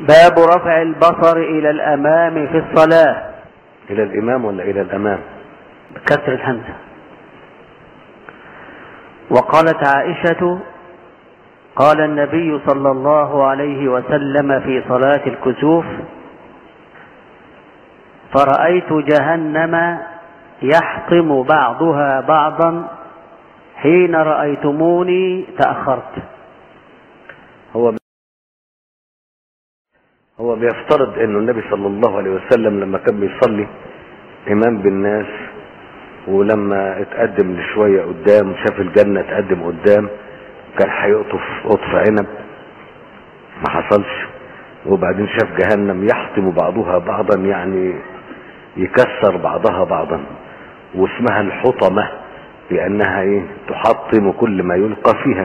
باب رفع البصر إلى الأمام في الصلاة الى الامام ولا الى الامام بكسر الهمزة وقالت عائشة قال النبي صلى الله عليه وسلم في صلاة الكسوف فرأيت جهنم يحطم بعضها بعضا حين رأيتموني تأخرت هو هو بيفترض انه النبي صلى الله عليه وسلم لما كان بيصلي امام بالناس ولما اتقدم لشوية قدام شاف الجنة اتقدم قدام كان هيقطف قطف عنب ما حصلش وبعدين شاف جهنم يحطم بعضها بعضا يعني يكسر بعضها بعضا واسمها الحطمة لانها ايه تحطم كل ما يلقى فيها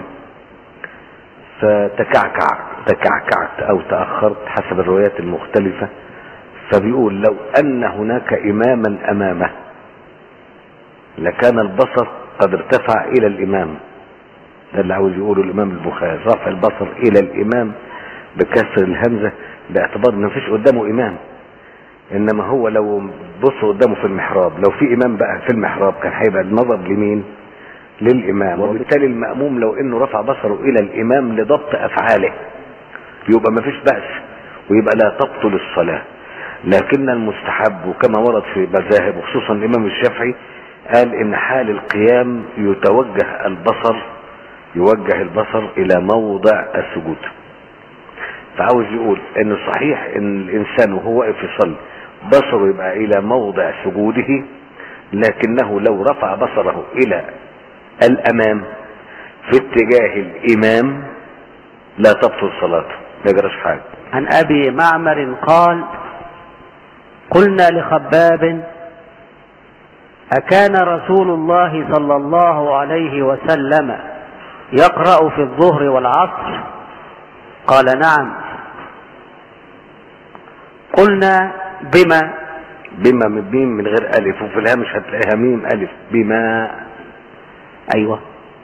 فتكعكع تكعكعت او تأخرت حسب الروايات المختلفة فبيقول لو ان هناك اماما امامه لكان البصر قد ارتفع الى الامام ده اللي عاوز يقوله الامام البخاري رفع البصر الى الامام بكسر الهمزة باعتبار ان مفيش قدامه امام انما هو لو بص قدامه في المحراب لو في امام بقى في المحراب كان هيبقى النظر لمين للامام وبالتالي المأموم لو انه رفع بصره الى الامام لضبط افعاله يبقى مفيش بأس ويبقى لا تبطل الصلاة لكن المستحب وكما ورد في مذاهب وخصوصا الامام الشافعي قال ان حال القيام يتوجه البصر يوجه البصر الى موضع السجود فعاوز يقول ان صحيح ان الانسان وهو واقف يصلي بصره يبقى الى موضع سجوده لكنه لو رفع بصره الى الامام في اتجاه الامام لا تبطل صلاته ما يجراش حاجه عن أبي معمر قال قلنا لخباب أكان رسول الله صلى الله عليه وسلم يقرأ في الظهر والعصر قال نعم قلنا بما بما من ميم من غير الف وفي الهامش هتلاقيها ميم الف بما أيوة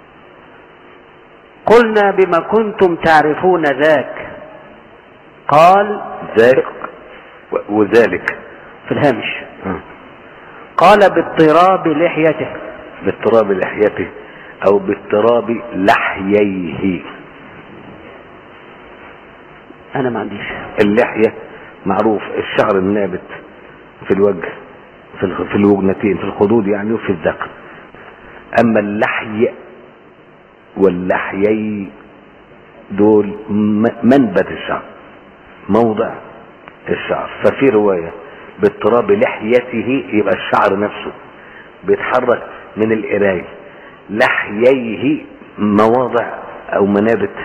قلنا بما كنتم تعرفون ذاك قال ذاك و- وذلك في الهامش آه. قال باضطراب لحيته باضطراب لحيته او باضطراب لحييه أنا ما عنديش اللحية معروف الشعر النابت في الوجه في الخ- في الوجنتين في الخدود يعني وفي الذقن اما اللحي واللحيي دول م- منبت الشعر موضع الشعر ففي رواية باضطراب لحيته يبقى الشعر نفسه بيتحرك من القراية لحييه مواضع او منابت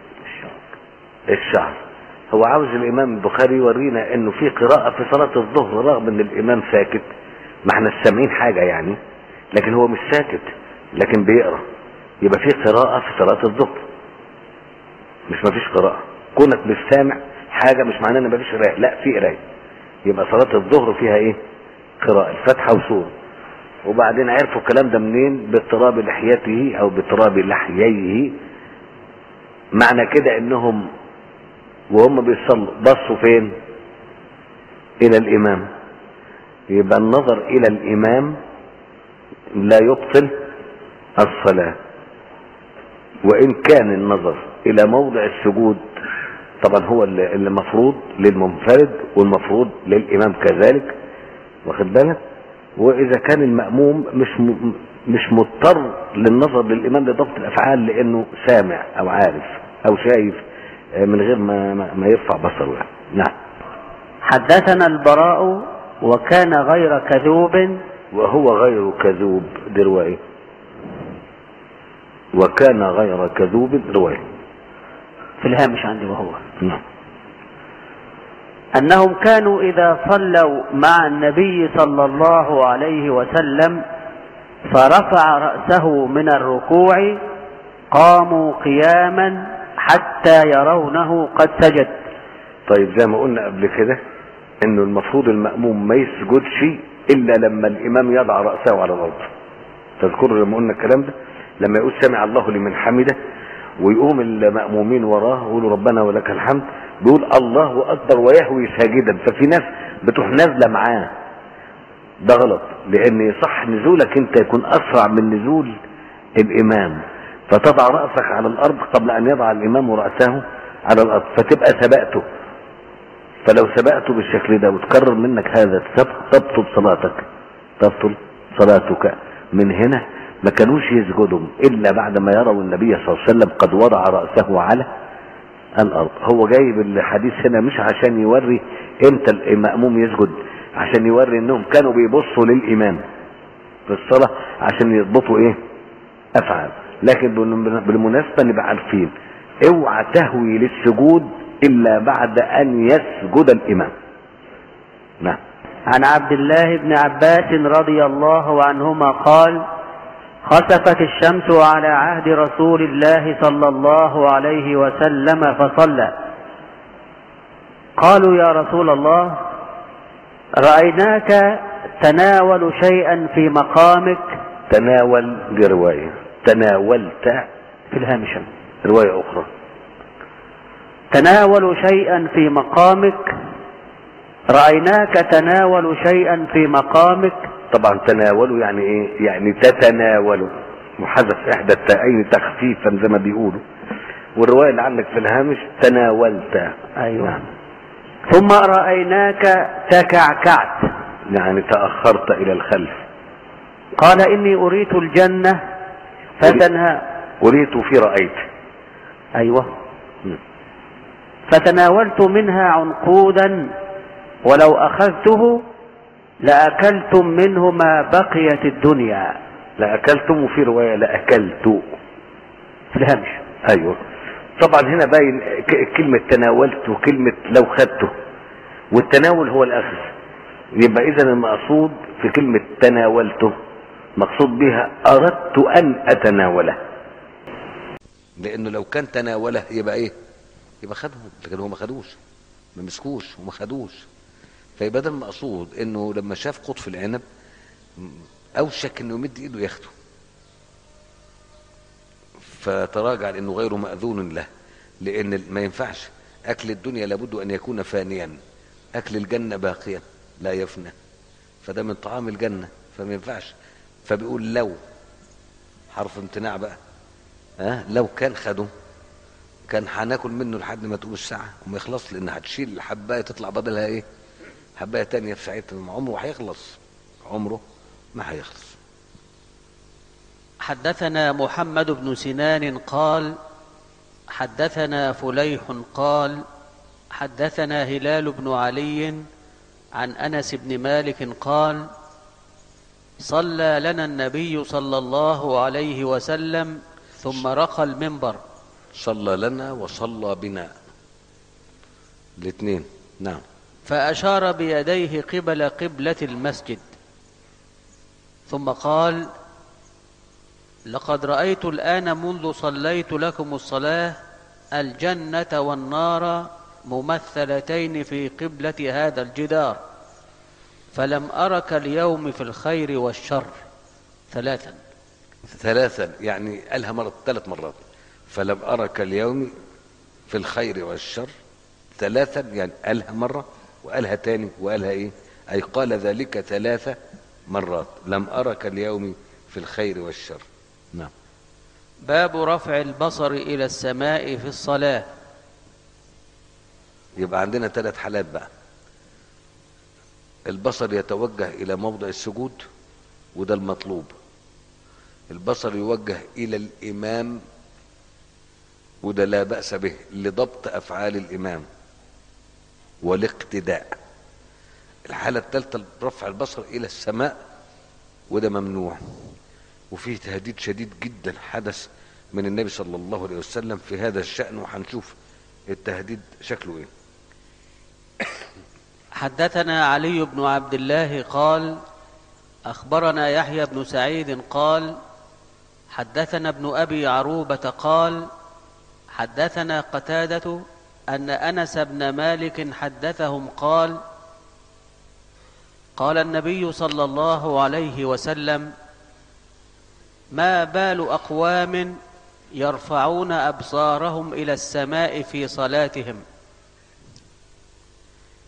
الشعر هو عاوز الامام البخاري يورينا انه في قراءة في صلاة الظهر رغم ان الامام ساكت ما احنا سامعين حاجة يعني لكن هو مش ساكت لكن بيقرا يبقى في قراءة في صلاة الظهر مش ما فيش قراءة كونك مش سامع حاجة مش معناه ان ما فيش قراءة لا في قراية يبقى صلاة الظهر فيها ايه قراءة الفاتحة وسورة وبعدين عرفوا الكلام ده منين باضطراب لحيته او باضطراب لحييه معنى كده انهم وهم بيصلوا بصوا فين الى الامام يبقى النظر الى الامام لا يبطل الصلاة وان كان النظر الى موضع السجود طبعا هو اللي اللي المفروض للمنفرد والمفروض للامام كذلك واخد بالك واذا كان المأموم مش م... مش مضطر للنظر للامام لضبط الافعال لانه سامع او عارف او شايف آه، من غير ما ما, ما يرفع بصره يعني. نعم حدثنا البراء وكان غير كذوب وهو غير كذوب دي رواية وكان غير كذوب رواية في الهامش عندي وهو نعم أنهم كانوا إذا صلوا مع النبي صلى الله عليه وسلم فرفع رأسه من الركوع قاموا قياما حتى يرونه قد سجد طيب زي ما قلنا قبل كده انه المفروض المأموم ما يسجدش الا لما الامام يضع رأسه على الارض تذكروا لما قلنا الكلام ده لما يقول سمع الله لمن حمده ويقوم المأمومين وراه ويقولوا ربنا ولك الحمد بيقول الله اكبر ويهوي ساجدا ففي ناس بتروح نازله معاه ده غلط لان صح نزولك انت يكون اسرع من نزول الامام فتضع راسك على الارض قبل ان يضع الامام راسه على الارض فتبقى سبقته فلو سبقته بالشكل ده وتكرر منك هذا السبق تبطل صلاتك تبطل صلاتك من هنا ما كانوش يسجدوا الا بعد ما يروا النبي صلى الله عليه وسلم قد وضع راسه على الارض هو جايب الحديث هنا مش عشان يوري امتى المأموم يسجد عشان يوري انهم كانوا بيبصوا للامام في الصلاة عشان يضبطوا ايه افعال لكن بالمناسبة نبقى عارفين اوعى تهوي للسجود الا بعد ان يسجد الامام نعم عن عبد الله بن عباس رضي الله عنهما قال خسفت الشمس على عهد رسول الله صلى الله عليه وسلم فصلى قالوا يا رسول الله رأيناك تناول شيئا في مقامك تناول دي رواية تناولت في الهامش رواية اخرى تناول شيئا في مقامك رأيناك تناول شيئا في مقامك طبعا تناولوا يعني ايه يعني تتناولوا وحذف احدى التاءين تخفيفا زي ما بيقولوا والروايه اللي عندك في الهامش تناولت أيوة. نعم. ثم رأيناك تكعكعت يعني تاخرت الى الخلف قال إني أريت الجنة فتنهى اريت في رايت أيوة م. فتناولت منها عنقودا ولو أخذته لأكلتم منه ما بقيت الدنيا لاكلتم وفي روايه لاكلت في الهامش ايوه طبعا هنا باين ك- كلمه تناولت وكلمه لو خدته والتناول هو الاخذ يبقى اذا المقصود في كلمه تناولته مقصود بها اردت ان اتناوله لانه لو كان تناوله يبقى ايه يبقى خدهم لكن هو ما خدوش ما مسكوش وما خدوش فيبقى ده المقصود انه لما شاف قطف العنب م- اوشك انه يمد ايده ياخده فتراجع لانه غير ماذون له لان ما ينفعش اكل الدنيا لابد ان يكون فانيا اكل الجنه باقيا لا يفنى فده من طعام الجنه فما ينفعش فبيقول لو حرف امتناع بقى ها لو كان خده كان هناكل منه لحد ما تقول الساعه وما يخلص لان هتشيل الحبايه تطلع بدلها ايه حبايه تانية في ساعتها عمره هيخلص عمره ما هيخلص حدثنا محمد بن سنان قال حدثنا فليح قال حدثنا هلال بن علي عن انس بن مالك قال صلى لنا النبي صلى الله عليه وسلم ثم رقى المنبر صلى لنا وصلى بنا الاثنين نعم فاشار بيديه قبل قبله المسجد ثم قال لقد رايت الان منذ صليت لكم الصلاه الجنه والنار ممثلتين في قبله هذا الجدار فلم ارك اليوم في الخير والشر ثلاثا ثلاثا يعني قالها مرة ثلاث مرات فلم أرك اليوم في الخير والشر ثلاثا يعني قالها مرة وقالها تاني وقالها إيه أي قال ذلك ثلاث مرات لم أرك اليوم في الخير والشر نعم باب رفع البصر الى السماء في الصلاه يبقى عندنا ثلاث حالات بقى البصر يتوجه إلى موضع السجود وده المطلوب البصر يوجه إلى الإمام وده لا بأس به لضبط أفعال الإمام والاقتداء الحالة الثالثة رفع البصر إلى السماء وده ممنوع وفيه تهديد شديد جدا حدث من النبي صلى الله عليه وسلم في هذا الشأن وهنشوف التهديد شكله ايه حدثنا علي بن عبد الله قال اخبرنا يحيى بن سعيد قال حدثنا ابن ابي عروبه قال حدثنا قتاده ان انس بن مالك حدثهم قال قال النبي صلى الله عليه وسلم ما بال اقوام يرفعون ابصارهم الى السماء في صلاتهم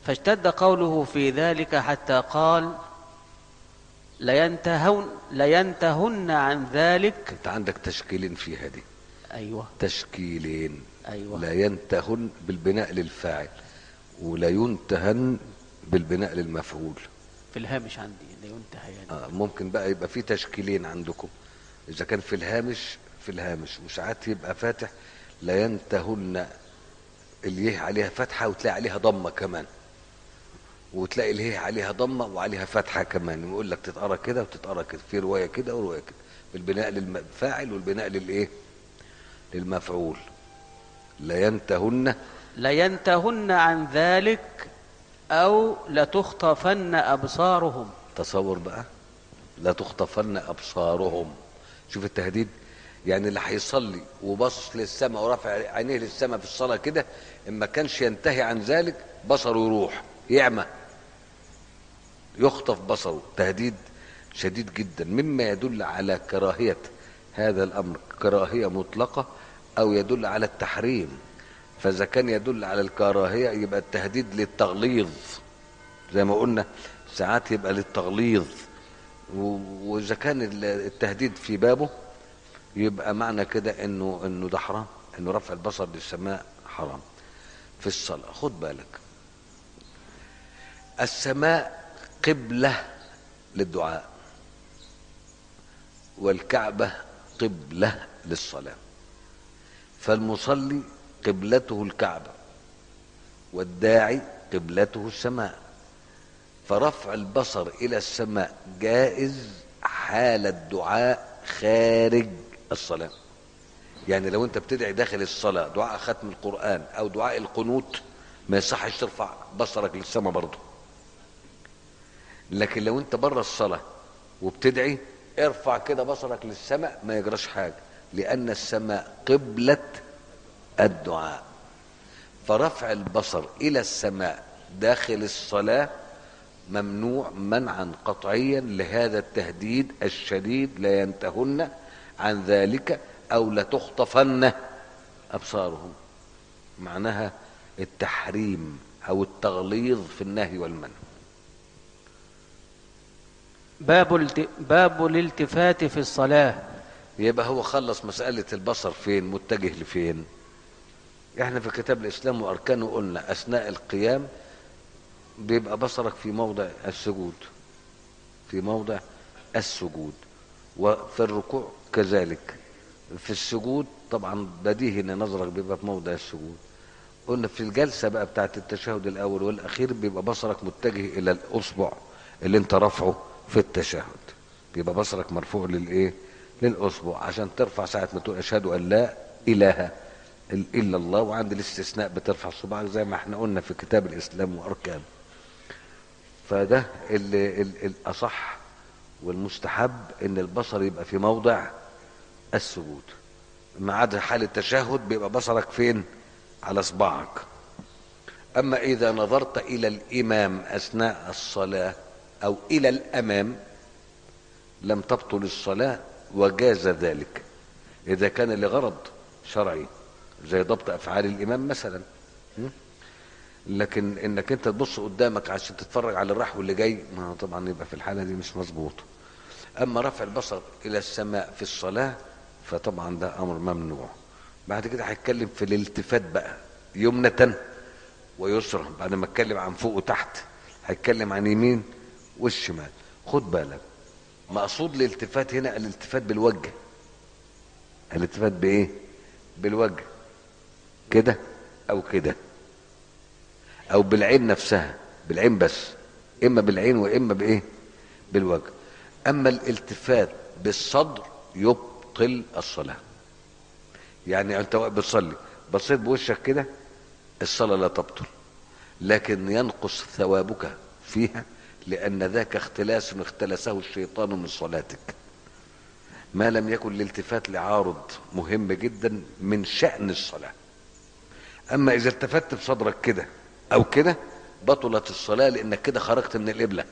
فاشتد قوله في ذلك حتى قال لينتهون لينتهن عن ذلك انت عندك تشكيلين في هذه أيوة تشكيلين أيوة لا ينتهن بالبناء للفاعل ولا ينتهن بالبناء للمفعول في الهامش عندي لا ينتهى يعني آه ممكن بقى يبقى في تشكيلين عندكم اذا كان في الهامش في الهامش وساعات يبقى فاتح لا ينتهن اليه عليها فتحه وتلاقي عليها ضمه كمان وتلاقي اليه عليها ضمه وعليها فتحه كمان ويقول لك تتقرا كده وتتقرا كده في روايه كده وروايه كده بالبناء للفاعل والبناء للايه للمفعول لا ينتهن لينتهن عن ذلك أو لتخطفن أبصارهم تصور بقى لا تخطفن ابصارهم شوف التهديد يعني اللي هيصلي وبص للسماء ورافع عينيه للسماء في الصلاه كده ان ما كانش ينتهي عن ذلك بصره يروح يعمى يخطف بصره تهديد شديد جدا مما يدل على كراهيه هذا الامر كراهيه مطلقه او يدل على التحريم فاذا كان يدل على الكراهيه يبقى التهديد للتغليظ زي ما قلنا ساعات يبقى للتغليظ و- واذا كان ال- التهديد في بابه يبقى معنى كده انه انه ده حرام انه رفع البصر للسماء حرام في الصلاه خد بالك السماء قبله للدعاء والكعبه قبله للصلاه فالمصلي قبلته الكعبه والداعي قبلته السماء فرفع البصر الى السماء جائز حال الدعاء خارج الصلاه يعني لو انت بتدعي داخل الصلاه دعاء ختم القران او دعاء القنوت ما يصحش ترفع بصرك للسماء برضه لكن لو انت بره الصلاه وبتدعي ارفع كده بصرك للسماء ما يجراش حاجه لان السماء قبله الدعاء فرفع البصر الى السماء داخل الصلاه ممنوع منعا قطعيا لهذا التهديد الشديد لا ينتهن عن ذلك او لتخطفن ابصارهم معناها التحريم او التغليظ في النهي والمنع باب الت... باب الالتفات في الصلاة يبقى هو خلص مسألة البصر فين متجه لفين احنا في كتاب الاسلام واركانه قلنا اثناء القيام بيبقى بصرك في موضع السجود في موضع السجود وفي الركوع كذلك في السجود طبعا بديهي ان نظرك بيبقى في موضع السجود قلنا في الجلسة بقى بتاعت التشهد الأول والأخير بيبقى بصرك متجه إلى الأصبع اللي أنت رافعه في التشهد بيبقى بصرك مرفوع للإيه؟ للأصبع عشان ترفع ساعة ما تقول أشهد أن لا إله إلا الله وعند الاستثناء بترفع صباعك زي ما احنا قلنا في كتاب الإسلام وأركانه فده اللي ال- الأصح والمستحب إن البصر يبقى في موضع السجود ما عدا حال التشهد بيبقى بصرك فين؟ على صباعك أما إذا نظرت إلى الإمام أثناء الصلاة أو إلى الأمام لم تبطل الصلاة وجاز ذلك إذا كان لغرض شرعي زي ضبط أفعال الإمام مثلا م? لكن إنك أنت تبص قدامك عشان تتفرج على الرحو اللي جاي ما طبعا يبقى في الحالة دي مش مظبوط أما رفع البصر إلى السماء في الصلاة فطبعا ده أمر ممنوع بعد كده هيتكلم في الالتفات بقى يمنة ويسرى بعد ما اتكلم عن فوق وتحت هيتكلم عن يمين والشمال خد بالك مقصود الالتفات هنا الالتفات بالوجه الالتفات بايه بالوجه كده او كده او بالعين نفسها بالعين بس اما بالعين واما بايه بالوجه اما الالتفات بالصدر يبطل الصلاه يعني انت واقف بتصلي بصيت بوشك كده الصلاه لا تبطل لكن ينقص ثوابك فيها لان ذاك اختلاس اختلسه الشيطان من صلاتك ما لم يكن الالتفات لعارض مهم جدا من شأن الصلاة أما إذا التفت بصدرك كده أو كده بطلت الصلاة لأنك كده خرجت من القبلة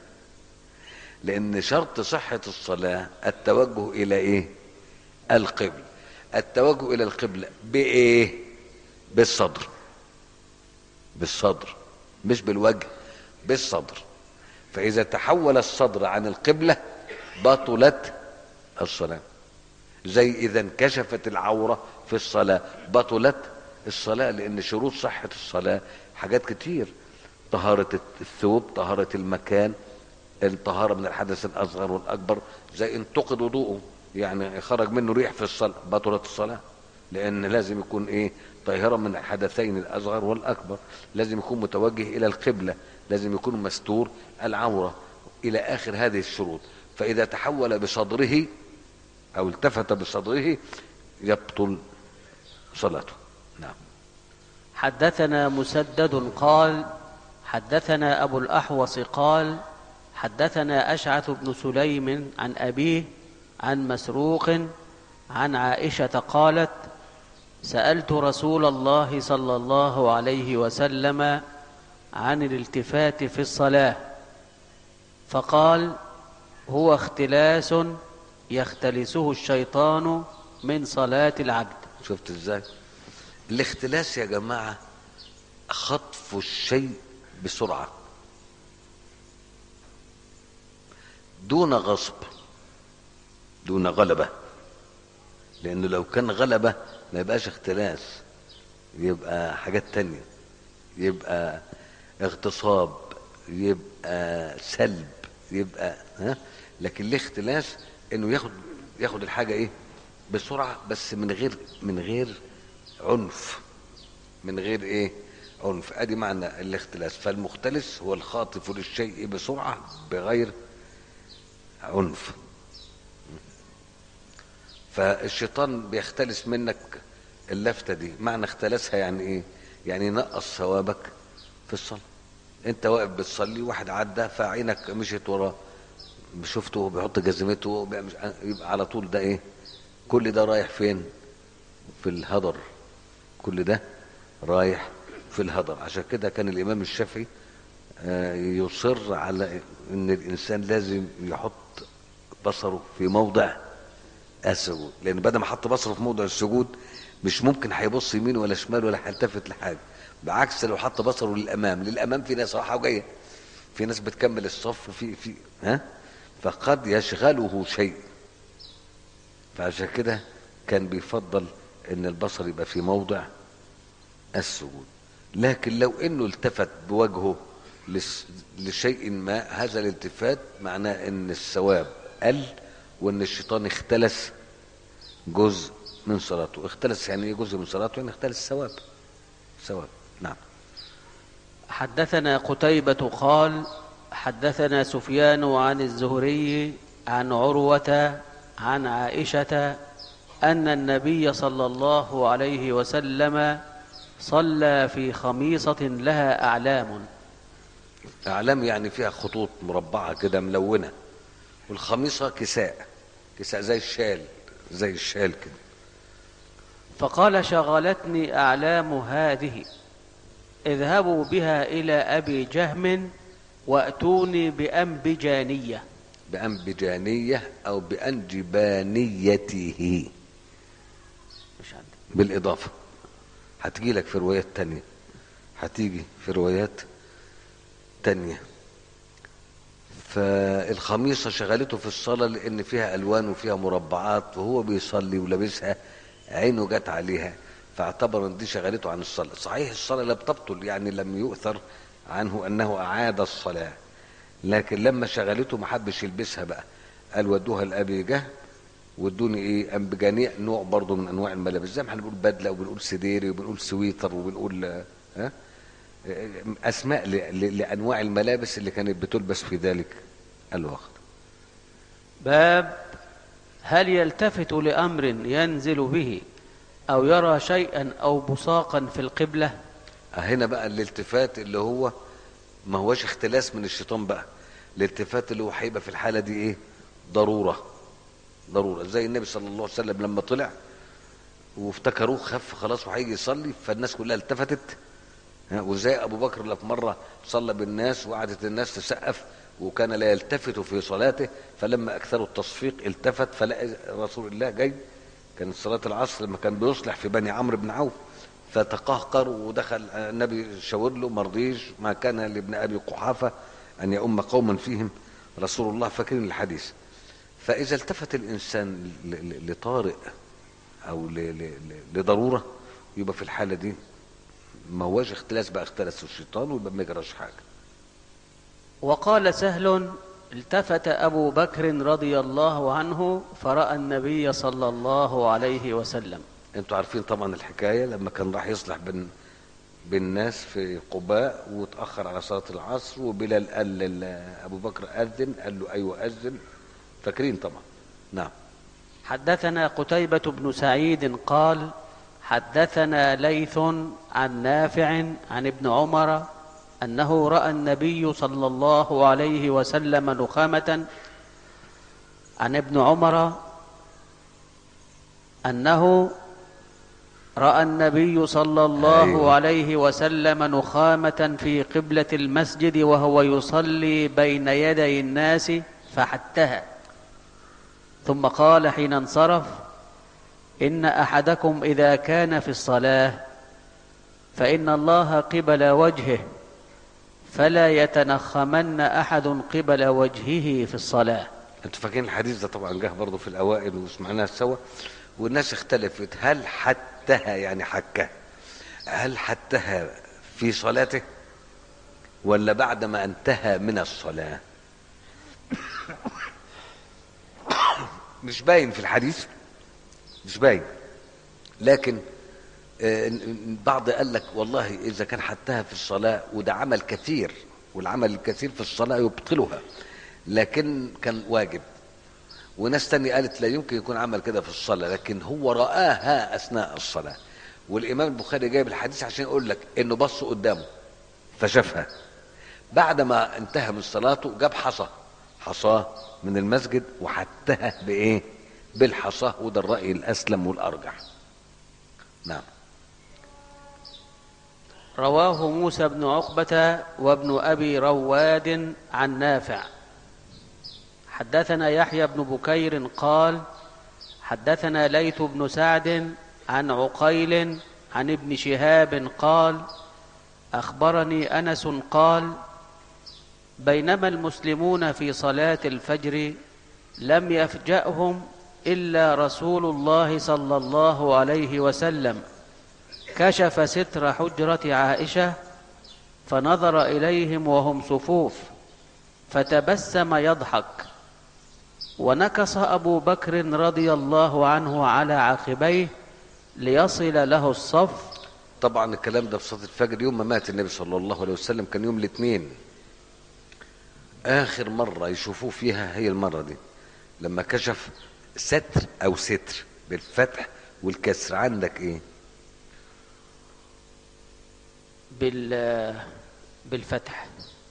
لأن شرط صحة الصلاة التوجه إلى إيه؟ القبلة التوجه إلى القبلة بإيه؟ بالصدر بالصدر مش بالوجه بالصدر فإذا تحول الصدر عن القبلة بطلت الصلاة زي إذا انكشفت العورة في الصلاة بطلت الصلاة لأن شروط صحة الصلاة حاجات كتير طهارة الثوب طهارة المكان الطهارة من الحدث الأصغر والأكبر زي انتقد وضوءه يعني خرج منه ريح في الصلاة بطلت الصلاة لأن لازم يكون إيه طاهرا من الحدثين الأصغر والأكبر لازم يكون متوجه إلى القبلة لازم يكون مستور العورة إلى آخر هذه الشروط فإذا تحول بصدره أو التفت بصدره يبطل صلاته نعم حدثنا مسدد قال حدثنا أبو الأحوص قال حدثنا أشعث بن سليم عن أبيه عن مسروق عن عائشة قالت سألت رسول الله صلى الله عليه وسلم عن الالتفات في الصلاة فقال هو اختلاس يختلسه الشيطان من صلاة العبد شفت ازاي الاختلاس يا جماعة خطف الشيء بسرعة دون غصب دون غلبة لأنه لو كان غلبة ما يبقاش اختلاس يبقى حاجات تانية يبقى اغتصاب يبقى سلب يبقى ها لكن ليه اختلاس انه ياخد ياخد الحاجه ايه بسرعه بس من غير من غير عنف من غير ايه عنف ادي معنى الاختلاس فالمختلس هو الخاطف للشيء بسرعه بغير عنف فالشيطان بيختلس منك اللفتة دي معنى اختلسها يعني ايه يعني نقص ثوابك في الصلاة انت واقف بتصلي واحد عدى فعينك مشيت وراه شفته وهو بيحط جزمته بيعمل- يبقى على طول ده ايه كل ده رايح فين في الهدر كل ده رايح في الهدر عشان كده كان الامام الشافعي آه، يصر على ان الانسان لازم يحط بصره في موضع السجود لان بدل ما حط بصره في موضع السجود مش ممكن هيبص يمين ولا شمال ولا هيلتفت لحاجه بعكس لو حط بصره للامام للامام في ناس رايحه وجايه في ناس بتكمل الصف في في ها فقد يشغله شيء فعشان كده كان بيفضل ان البصر يبقى في موضع السجود لكن لو انه التفت بوجهه لس- لشيء ما هذا الالتفات معناه ان الثواب قل وان الشيطان اختلس جزء من صلاته اختلس يعني ايه جزء من صلاته يعني اختلس ثواب ثواب نعم حدثنا قتيبة قال حدثنا سفيان عن الزهري عن عروة عن عائشة أن النبي صلى الله عليه وسلم صلى في خميصة لها أعلام اعلام يعني فيها خطوط مربعه كده ملونه والخميصه كساء كساء زي الشال زي الشال كده فقال شغلتني أعلام هذه اذهبوا بها إلى أبي جهم وأتوني بأنبجانية بأنبجانية أو بأنجبانيته مش عندي بالإضافة هتجي لك في روايات تانية هتيجي في روايات تانية فالخميصة شغلته في الصلاة لأن فيها ألوان وفيها مربعات وهو بيصلي ولابسها عينه جت عليها فاعتبر ان دي شغلته عن الصلاة صحيح الصلاة لا بتبطل يعني لم يؤثر عنه أنه أعاد الصلاة لكن لما شغلته ما حبش يلبسها بقى قال ودوها لأبي جهل وادوني ايه انبجانية نوع برضه من انواع الملابس زي ما احنا بنقول بدله وبنقول سديري وبنقول سويتر وبنقول آه، ها آه، اسماء ل- ل- لانواع الملابس اللي كانت بتلبس في ذلك الوقت باب هل يلتفت لأمر ينزل به أو يرى شيئا أو بصاقا في القبلة هنا بقى الالتفات اللي هو ما هوش اختلاس من الشيطان بقى الالتفات اللي هو هيبقى في الحاله دي ايه ضروره ضروره زي النبي صلى الله عليه وسلم لما طلع وافتكروه خف خلاص وهيجي يصلي فالناس كلها التفتت ها، وزي ابو بكر اللي في مره صلى بالناس وقعدت الناس تسقف وكان لا يلتفت في صلاته فلما اكثروا التصفيق التفت فلقى رسول الله جاي كانت صلاه العصر لما كان بيصلح في بني عمرو بن عوف فتقهقر ودخل النبي شاور له مرضيش ما كان لابن ابي قحافه ان يؤم قوما فيهم رسول الله فاكرين الحديث فاذا التفت الانسان ل- ل- لطارئ او ل- ل- ل- لضروره يبقى في الحاله دي ما هواش اختلاس بقى اختلس الشيطان ويبقى ما يجراش حاجه وقال سهل التفت أبو بكر رضي الله عنه فرأى النبي صلى الله عليه وسلم انتوا عارفين طبعا الحكايه لما كان راح يصلح بين بين الناس في قباء وتاخر على صلاه العصر وبلال قال لل- ابو بكر اذن قال له ايوه اذن فاكرين طبعا نعم حدثنا قتيبة بن سعيد قال حدثنا ليث عن نافع عن ابن عمر أنه رأى النبي صلى الله عليه وسلم نخامة عن ابن عمر أنه رأى النبي صلى الله أيوة. عليه وسلم نخامة في قبلة المسجد وهو يصلي بين يدي الناس فحتها ثم قال حين انصرف ان احدكم اذا كان في الصلاه فان الله قبل وجهه فلا يتنخمن احد قبل وجهه في الصلاه انتوا فاكرين الحديث ده طبعا جه برضه في الاوائل وسمعناه سوا والناس اختلفت هل حتها يعني حكه هل حتها في صلاته ولا بعد ما انتهى من الصلاه مش باين في الحديث مش باين لكن آه، بعض قال لك والله اذا كان حتها في الصلاه وده عمل كثير والعمل الكثير في الصلاه يبطلها لكن كان واجب وناس تانية قالت لا يمكن يكون عمل كده في الصلاة لكن هو رآها أثناء الصلاة والإمام البخاري جايب الحديث عشان يقول لك إنه بص قدامه فشافها بعد ما انتهى من صلاته جاب حصى حصاه من المسجد وحتها بإيه بالحصاه وده الرأي الأسلم والأرجح نعم رواه موسى بن عقبه وابن ابي رواد عن نافع حدثنا يحيى بن بكير قال حدثنا ليث بن سعد عن عقيل عن ابن شهاب قال اخبرني انس قال بينما المسلمون في صلاه الفجر لم يفجاهم الا رسول الله صلى الله عليه وسلم كشف ستر حجره عائشه فنظر اليهم وهم صفوف فتبسم يضحك ونكص ابو بكر رضي الله عنه على عقبيه ليصل له الصف طبعا الكلام ده في صلاة الفجر يوم ما مات النبي صلى الله عليه وسلم كان يوم الاثنين آخر مرة يشوفوه فيها هي المرة دي لما كشف ستر أو ستر بالفتح والكسر عندك إيه؟ بال بالفتح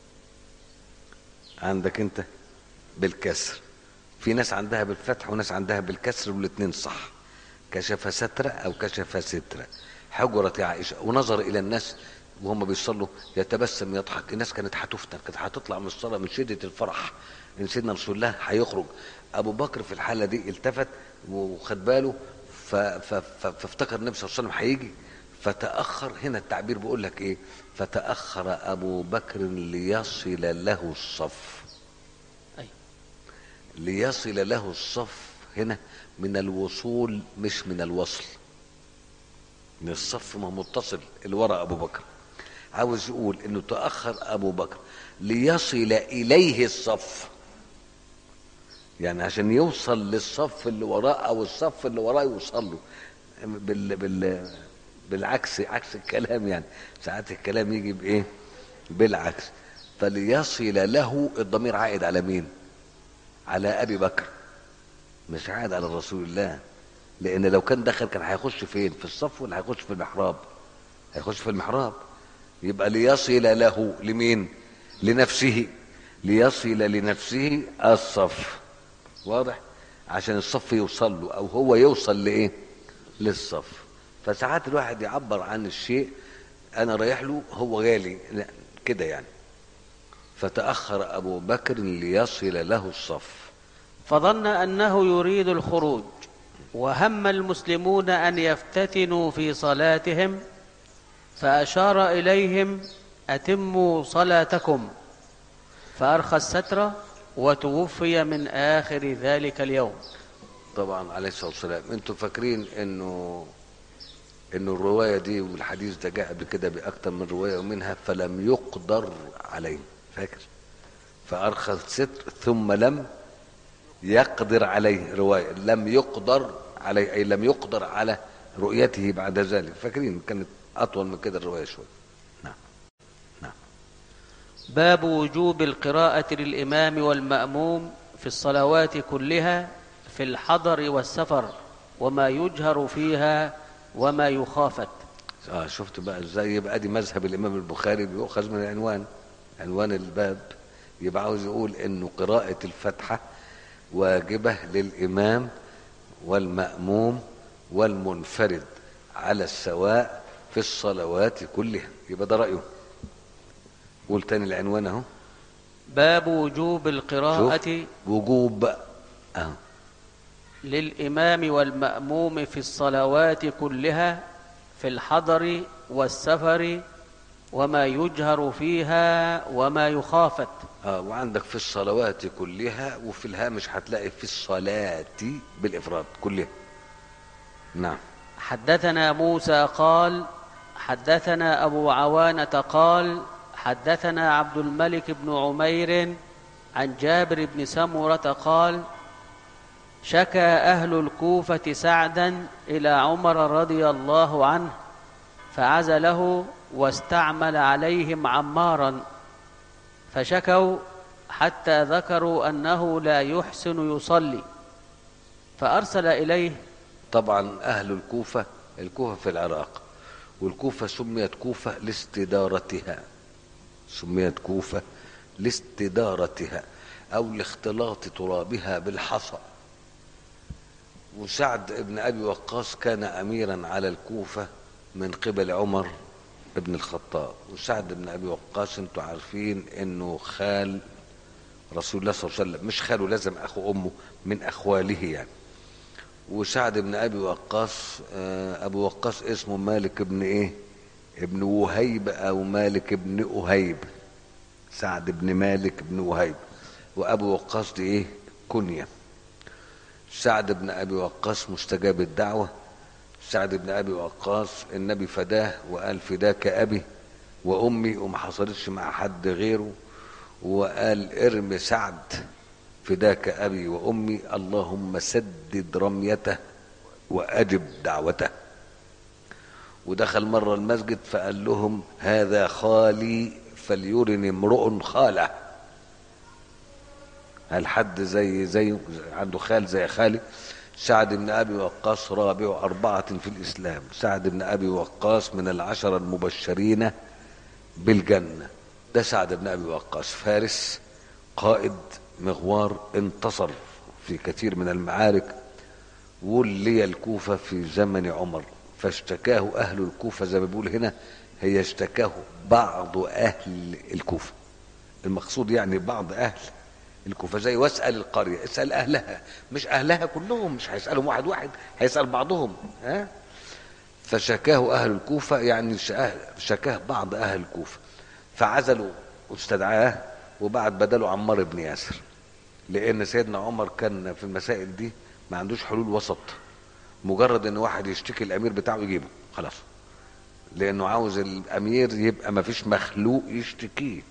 عندك أنت بالكسر في ناس عندها بالفتح وناس عندها بالكسر والاثنين صح كشف سترة أو كشف سترة حجرة عائشة ونظر إلى الناس وهم بيصلوا يتبسم يضحك الناس كانت هتفتن كانت هتطلع من الصلاة من شدة الفرح إن سيدنا رسول الله هيخرج أبو بكر في الحالة دي التفت وخد باله ف- ف- ف- فافتكر النبي صلى الله عليه وسلم هيجي فتأخر هنا التعبير بيقول لك إيه فتأخر أبو بكر ليصل له الصف أي. ليصل له الصف هنا من الوصول مش من الوصل من الصف ما هو متصل اللي ورا ابو بكر عاوز يقول انه تاخر ابو بكر ليصل اليه الصف يعني عشان يوصل للصف اللي وراه او الصف اللي وراه يوصل له بال بال بالعكس عكس الكلام يعني ساعات الكلام يجي بايه بالعكس فليصل له الضمير عائد على مين على ابي بكر مش عائد على رسول الله لان لو كان دخل كان هيخش فين في الصف ولا هيخش في المحراب هيخش في المحراب يبقى ليصل له لمين لنفسه ليصل لنفسه الصف واضح عشان الصف يوصل له او هو يوصل لايه للصف فساعات الواحد يعبر عن الشيء انا رايح له هو غالي لا كده يعني فتاخر ابو بكر ليصل له الصف فظن انه يريد الخروج وهم المسلمون ان يفتتنوا في صلاتهم فأشار إليهم أتموا صلاتكم فأرخى الستر وتوفي من آخر ذلك اليوم طبعا عليه الصلاه والسلام انتوا فاكرين انه انه الروايه دي والحديث ده جاء قبل كده باكثر من روايه ومنها فلم يقدر عليه فاكر فارخى الستر ثم لم يقدر عليه روايه لم يقدر عليه اي لم يقدر على رؤيته بعد ذلك فاكرين كانت اطول من كده الروايه شويه نعم نعم باب وجوب القراءة للإمام والمأموم في الصلوات كلها في الحضر والسفر وما يجهر فيها وما يخافت اه شفت بقى ازاي يبقى دي مذهب الامام البخاري بيؤخذ من العنوان عنوان الباب يبقى عاوز يقول انه قراءة الفاتحة واجبة للامام والمأموم والمنفرد على السواء في الصلوات كلها يبقى ده رأيه قول تاني العنوان اهو باب وجوب شوف القراءة وجوب بقى اهو للإمام والمأموم في الصلوات كلها في الحضر والسفر وما يجهر فيها وما يخافت اه وعندك في الصلوات كلها وفي الهامش هتلاقي في الصلاة بالإفراد كلها نعم حدثنا موسى قال حدثنا أبو عوانة قال حدثنا عبد الملك بن عمير عن جابر بن سمرة قال شكى أهل الكوفة سعدا إلى عمر رضي الله عنه فعزله واستعمل عليهم عمارا فشكوا حتى ذكروا أنه لا يحسن يصلي فأرسل إليه طبعا أهل الكوفة الكوفة في العراق والكوفة سميت كوفة لاستدارتها سميت كوفة لاستدارتها أو لاختلاط ترابها بالحصى وسعد بن أبي وقاص كان أميرا على الكوفة من قبل عمر بن الخطاب وسعد بن أبي وقاص انتوا عارفين انه خال رسول الله صلى الله عليه وسلم مش خاله لازم أخو أمه من أخواله يعني وسعد بن ابي وقاص آه، ابو وقاص اسمه مالك بن ايه ابن وهيب او مالك بن اهيب سعد بن مالك بن وهيب وابو وقاص دي ايه كنيه سعد بن ابي وقاص مستجاب الدعوه سعد بن ابي وقاص النبي فداه وقال فداك ابي وامي وما حصلتش مع حد غيره وقال ارمي سعد فداك ابي وامي اللهم سدد رميته واجب دعوته ودخل مره المسجد فقال لهم هذا خالي فليرني امرؤ خاله هل حد زي زي عنده خال زي خالي سعد بن ابي وقاص رابع اربعه في الاسلام سعد بن ابي وقاص من العشره المبشرين بالجنه ده سعد بن ابي وقاص فارس قائد مغوار انتصر في كثير من المعارك ولي الكوفة في زمن عمر فاشتكاه أهل الكوفة زي ما بيقول هنا هي اشتكاه بعض أهل الكوفة المقصود يعني بعض أهل الكوفة زي واسأل القرية اسأل أهلها مش أهلها كلهم مش هيسألهم واحد واحد هيسأل بعضهم ها فشكاه أهل الكوفة يعني شكاه- شكاه بعض أهل الكوفة فعزلوا واستدعاه وبعد بدله عمار بن ياسر لأن سيدنا عمر كان في المسائل دي ما عندوش حلول وسط مجرد ان واحد يشتكي الامير بتاعه يجيبه خلاص لانه عاوز الامير يبقى ما فيش مخلوق يشتكيه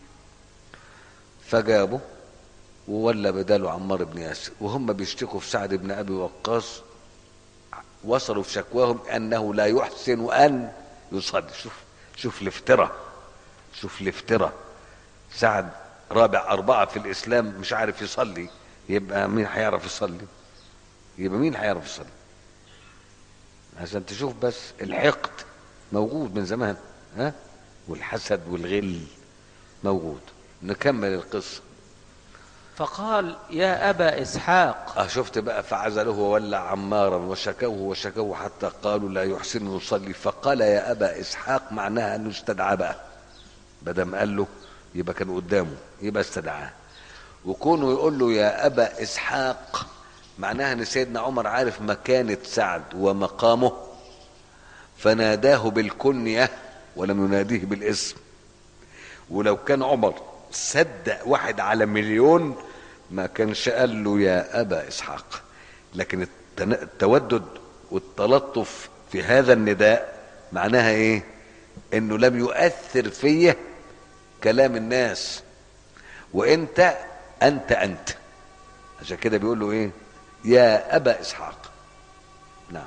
فجابه وولى بداله عمار بن ياسر وهم بيشتكوا في سعد بن ابي وقاص وصلوا في شكواهم انه لا يحسن ان يصلي شوف شوف الافتراء شوف الافتراء سعد رابع أربعة في الإسلام مش عارف يصلي يبقى مين هيعرف يصلي يبقى مين هيعرف يصلي عشان تشوف بس الحقد موجود من زمان ها والحسد والغل موجود نكمل القصة فقال يا أبا إسحاق اه شفت بقى فعزله وولى عمارا وشكوه وشكوه حتى قالوا لا يحسن يصلي فقال يا ابا اسحاق معناها انه استدعاه بقى بدل قال له يبقى كان قدامه يبقى استدعاه وكونه يقول له يا ابا اسحاق معناها ان سيدنا عمر عارف مكانه سعد ومقامه فناداه بالكنيه ولم يناديه بالاسم ولو كان عمر صدق واحد على مليون ما كانش قال له يا ابا اسحاق لكن التن- التودد والتلطف في هذا النداء معناها ايه انه لم يؤثر فيه كلام الناس وانت انت انت عشان كده بيقول له ايه يا ابا اسحاق نعم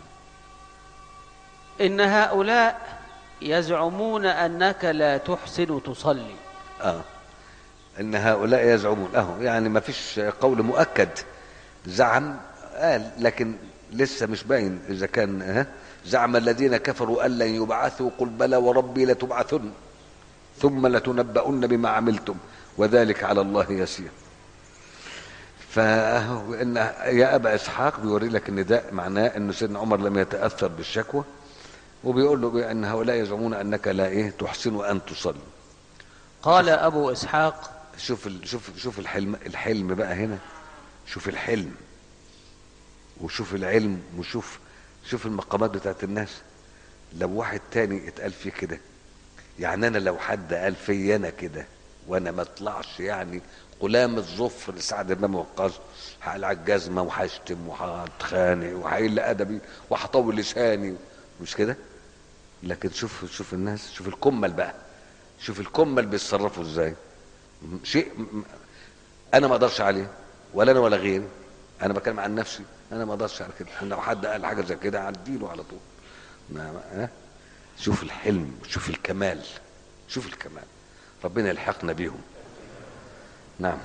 إن هؤلاء يزعمون أنك لا تحسن تصلي اه ان هؤلاء يزعمون اهو يعني ما فيش قول مؤكد زعم قال لكن لسه مش باين اذا كان ها زعم الذين كفروا ان لن يبعثوا قل بلى وربي لتبعثن ثم لتنبؤن بما عملتم وذلك على الله يسير فهو ان يا ابا اسحاق بيوري لك النداء معناه ان سيدنا عمر لم يتاثر بالشكوى وبيقول له بان هؤلاء يزعمون انك لا ايه تحسن ان تصلي قال أبو إسحاق شوف ال... شوف شوف الحلم الحلم بقى هنا شوف الحلم وشوف العلم وشوف شوف المقامات بتاعت الناس لو واحد تاني اتقال فيه كده يعني انا لو حد قال في انا كده وانا ما اطلعش يعني غلام الظفر لسعد بن وقاص هقلع الجزمه وهشتم وهتخانق وهقل ادبي وهطول لساني مش كده لكن شوف شوف الناس شوف الكمل بقى شوف الكمل بيتصرفوا ازاي شيء م- انا ما اقدرش عليه ولا انا ولا غيري انا بتكلم عن نفسي انا ما اقدرش على كده أنا لو حد قال حاجه زي كده هعديله على طول ما ما- ها شوف الحلم شوف الكمال شوف الكمال ربنا يلحقنا بيهم نعم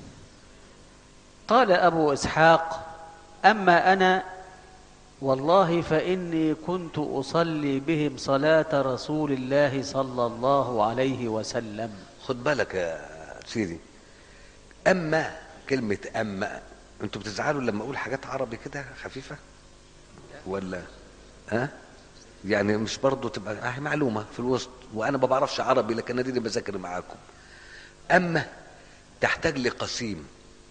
قال أبو إسحاق أما أنا والله فإني كنت أصلي بهم صلاة رسول الله صلى الله عليه وسلم خد بالك يا سيدي اما كلمه اما انتوا بتزعلوا لما اقول حاجات عربي كده خفيفه ولا ها يعني مش برضه تبقى آه معلومه في الوسط وانا ما بعرفش عربي لكن اديني بذاكر معاكم اما تحتاج لقسيم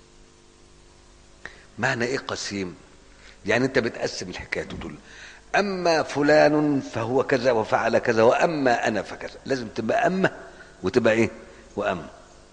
معنى ايه قسيم يعني انت بتقسم الحكايه تقول اما فلان فهو كذا وفعل كذا واما انا فكذا لازم تبقى اما وتبقى ايه واما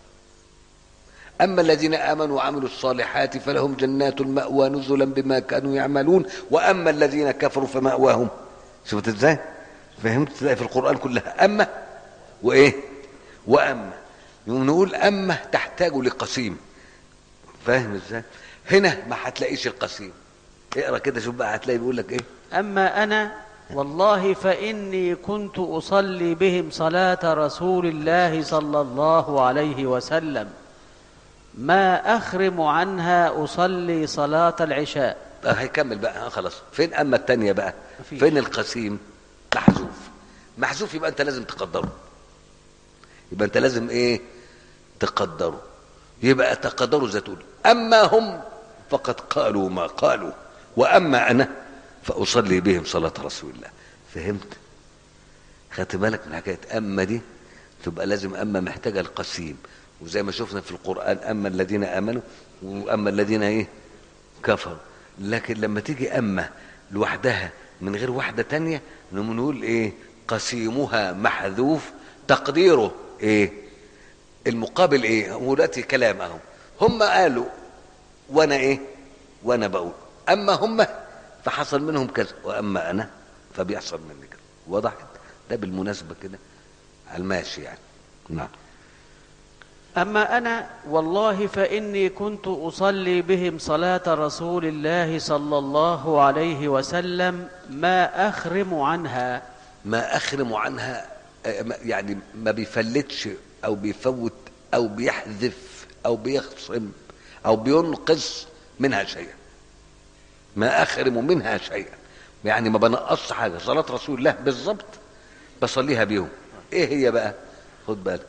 اما الذين امنوا وعملوا الصالحات فلهم جنات الماوى نزلا بما كانوا يعملون واما الذين كفروا فماواهم شفت ازاي فهمت تلاقي في القران كلها اما وايه واما يقوم نقول اما تحتاج لقسيم فاهم ازاي هنا ما هتلاقيش القسيم اقرا كده شوف بقى هتلاقي بيقول لك ايه أما أنا والله فإني كنت أصلي بهم صلاة رسول الله صلى الله عليه وسلم ما أخرم عنها أصلي صلاة العشاء آه هيكمل بقى آه خلاص فين اما التانية بقى مفيش. فين القسيم محذوف محذوف يبقى انت لازم تقدره يبقى انت لازم ايه تقدره يبقى تقدره زي تقول اما هم فقد قالوا ما قالوا واما انا فاصلي بهم صلاه رسول الله فهمت خدت بالك من حكايه اما دي تبقى لازم اما محتاجه القسيم وزي ما شفنا في القران اما الذين امنوا واما الذين ايه كفروا لكن لما تيجي اما لوحدها من غير واحده تانية نقوم نقول ايه قسيمها محذوف تقديره ايه المقابل ايه هو دلوقتي كلام اهو هم قالوا وانا ايه وانا بقول اما هم فحصل منهم كذا واما انا فبيحصل مني كذا وضحت ده بالمناسبه كده على الماشي يعني نعم أما أنا والله فإني كنت أصلي بهم صلاة رسول الله صلى الله عليه وسلم ما أخرم عنها ما اخرم عنها آه، ما- يعني ما بيفلتش او بيفوت او بيحذف او بيخصم او بينقص منها شيئا ما اخرم منها شيئا يعني ما بنقصش حاجه صلاه رسول الله بالظبط بصليها بيهم ايه هي بقى خد بالك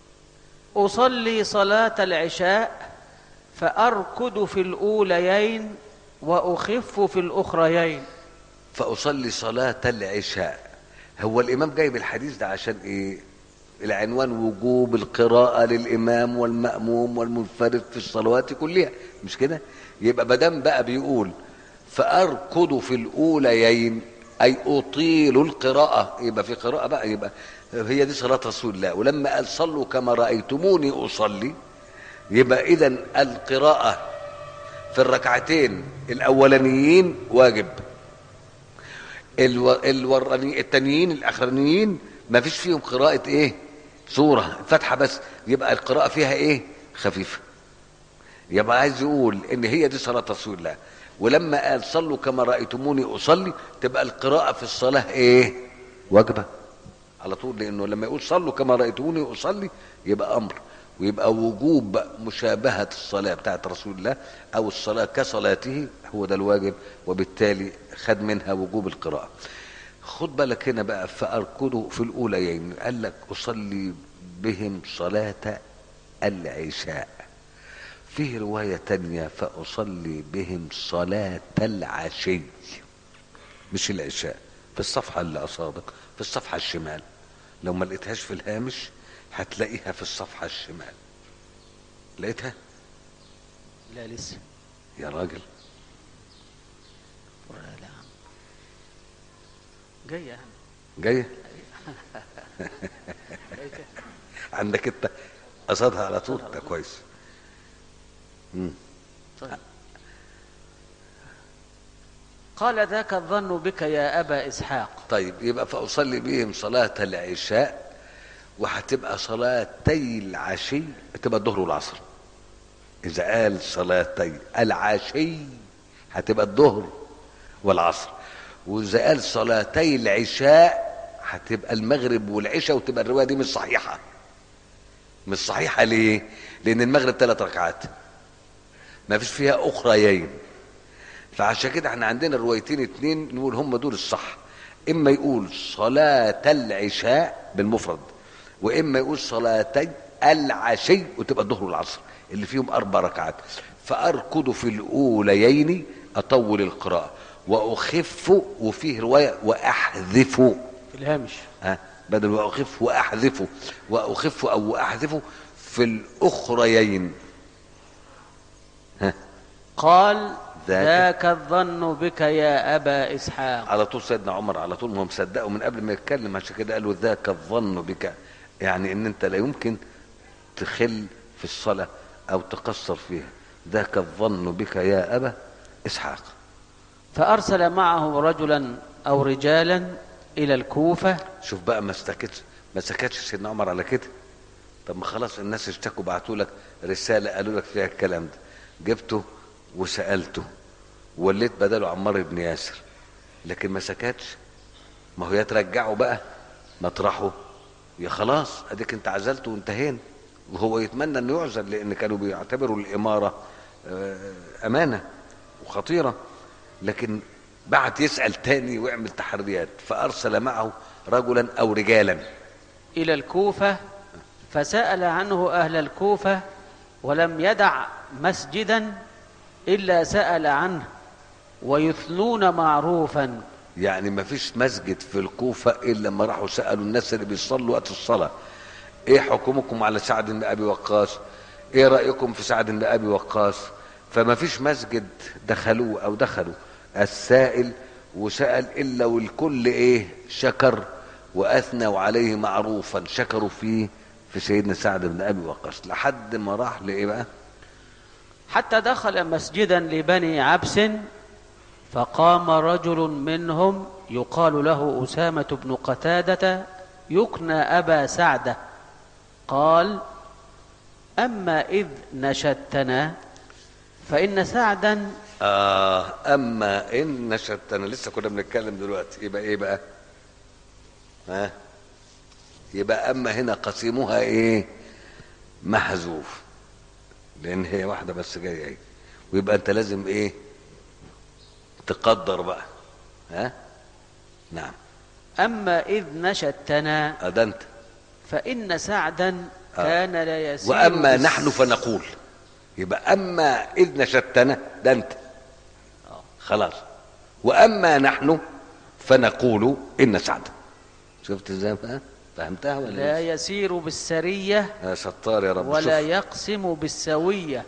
أصلي صلاة العشاء فأركض في الأوليين وأخف في الأخريين فأصلي صلاة العشاء هو الإمام جايب الحديث ده عشان إيه العنوان وجوب القراءة للإمام والمأموم والمنفرد في الصلوات كلها مش كده يبقى مدام بقى بيقول فأركض في الأوليين أي أطيل القراءة يبقى في قراءة بقى يبقى هي دي صلاة رسول الله ولما قال صلوا كما رأيتموني أصلي يبقى إذا القراءة في الركعتين الأولانيين واجب الو... الوراني... التانيين الأخرانيين ما فيش فيهم قراءة إيه سورة فتحة بس يبقى القراءة فيها إيه خفيفة يبقى عايز يقول إن هي دي صلاة رسول الله ولما قال صلوا كما رأيتموني أصلي تبقى القراءة في الصلاة إيه واجبة على طول لأنه لما يقول صلوا كما رأيتموني أصلي يبقى أمر ويبقى وجوب مشابهة الصلاة بتاعت رسول الله أو الصلاة كصلاته هو ده الواجب وبالتالي خد منها وجوب القراءة خد بالك هنا بقى فأركضوا في الأوليين قال لك أصلي بهم صلاة العشاء فيه رواية تانية فأصلي بهم صلاة العشي مش العشاء في الصفحة اللي قصادك في الصفحة الشمال لو ما لقيتهاش في الهامش هتلاقيها في الصفحة الشمال لقيتها لا لسه يا راجل لا عم جاية يا عم جاية عندك انت قصدها على طول ده كويس مم. طيب قال ذاك الظن بك يا أبا إسحاق طيب يبقى فأصلي بهم صلاة العشاء وهتبقى صلاتي العشي تبقى الظهر والعصر إذا قال صلاتي العشي هتبقى الظهر والعصر وإذا قال صلاتي العشاء هتبقى المغرب والعشاء وتبقى الرواية دي مش صحيحة مش صحيحة ليه؟ لأن المغرب ثلاث ركعات ما فيش فيها أخريين فعشان كده احنا عندنا روايتين اتنين نقول هم دول الصح اما يقول صلاة العشاء بالمفرد واما يقول صلاتي العشي وتبقى الظهر والعصر اللي فيهم اربع ركعات فاركض في الاوليين اطول القراءة واخف وفيه رواية واحذف في الهامش ها بدل واخف واحذف واخف او احذف في الاخريين ها قال ذاك- ذاك الظن بك يا أبا إسحاق على طول سيدنا عمر على طول ما هو مصدقه من قبل ما يتكلم عشان كده قالوا ذاك الظن بك يعني ان انت لا يمكن تخل في الصلاة او تقصر فيها ذاك الظن بك يا ابا اسحاق فأرسل معه رجلا أو رجالا إلى الكوفة شوف بقى ما استكتش ما سكتش سيدنا عمر على كده طب ما خلاص الناس اشتكوا بعتوا لك رسالة قالوا لك فيها الكلام ده جبته وسألته وليت بداله عمار بن ياسر لكن ما سكتش ما هو يا ترجعه بقى مطرحه يا خلاص اديك انت عزلته وانتهينا وهو يتمنى انه يعزل لان كانوا بيعتبروا الاماره آه، امانه وخطيره لكن بعت يسال تاني ويعمل تحريات فارسل معه رجلا او رجالا إلى الكوفة فسأل عنه أهل الكوفة ولم يدع مسجدا إلا سأل عنه ويثنون معروفا يعني ما فيش مسجد في الكوفة إلا لما راحوا سألوا الناس اللي بيصلوا وقت الصلاة إيه حكمكم على سعد بن أبي وقاص إيه رأيكم في سعد بن أبي وقاص فما فيش مسجد دخلوه أو دخلوا السائل وسأل إلا والكل إيه شكر وأثنوا عليه معروفا شكروا فيه في سيدنا سعد بن أبي وقاص لحد ما راح لإيه بقى حتى دخل مسجدا لبني عبس فقام رجل منهم يقال له أسامة بن قتادة يكنى أبا سعدة قال أما إذ نشدتنا فإن سعدا آه أما إن نشأت أنا لسه كنا بنتكلم دلوقتي يبقى إيه بقى؟ ها؟ يبقى أما هنا قسيمها إيه؟ محذوف لأن هي واحدة بس جاية إيه؟ ويبقى أنت لازم إيه؟ تقدر بقى ها؟ نعم أما إذ نشدتنا آه، ده أنت فإن سعدا آه. كان لا يسير وأما بس- نحن فنقول يبقى أما إذ نشدتنا ده أنت آه. خلاص واما نحن فنقول ان سعد شفت ازاي بقى فهمتها ولا لا لا يسير بالسرية يا ستار يا رب ولا شوف. يقسم بالسوية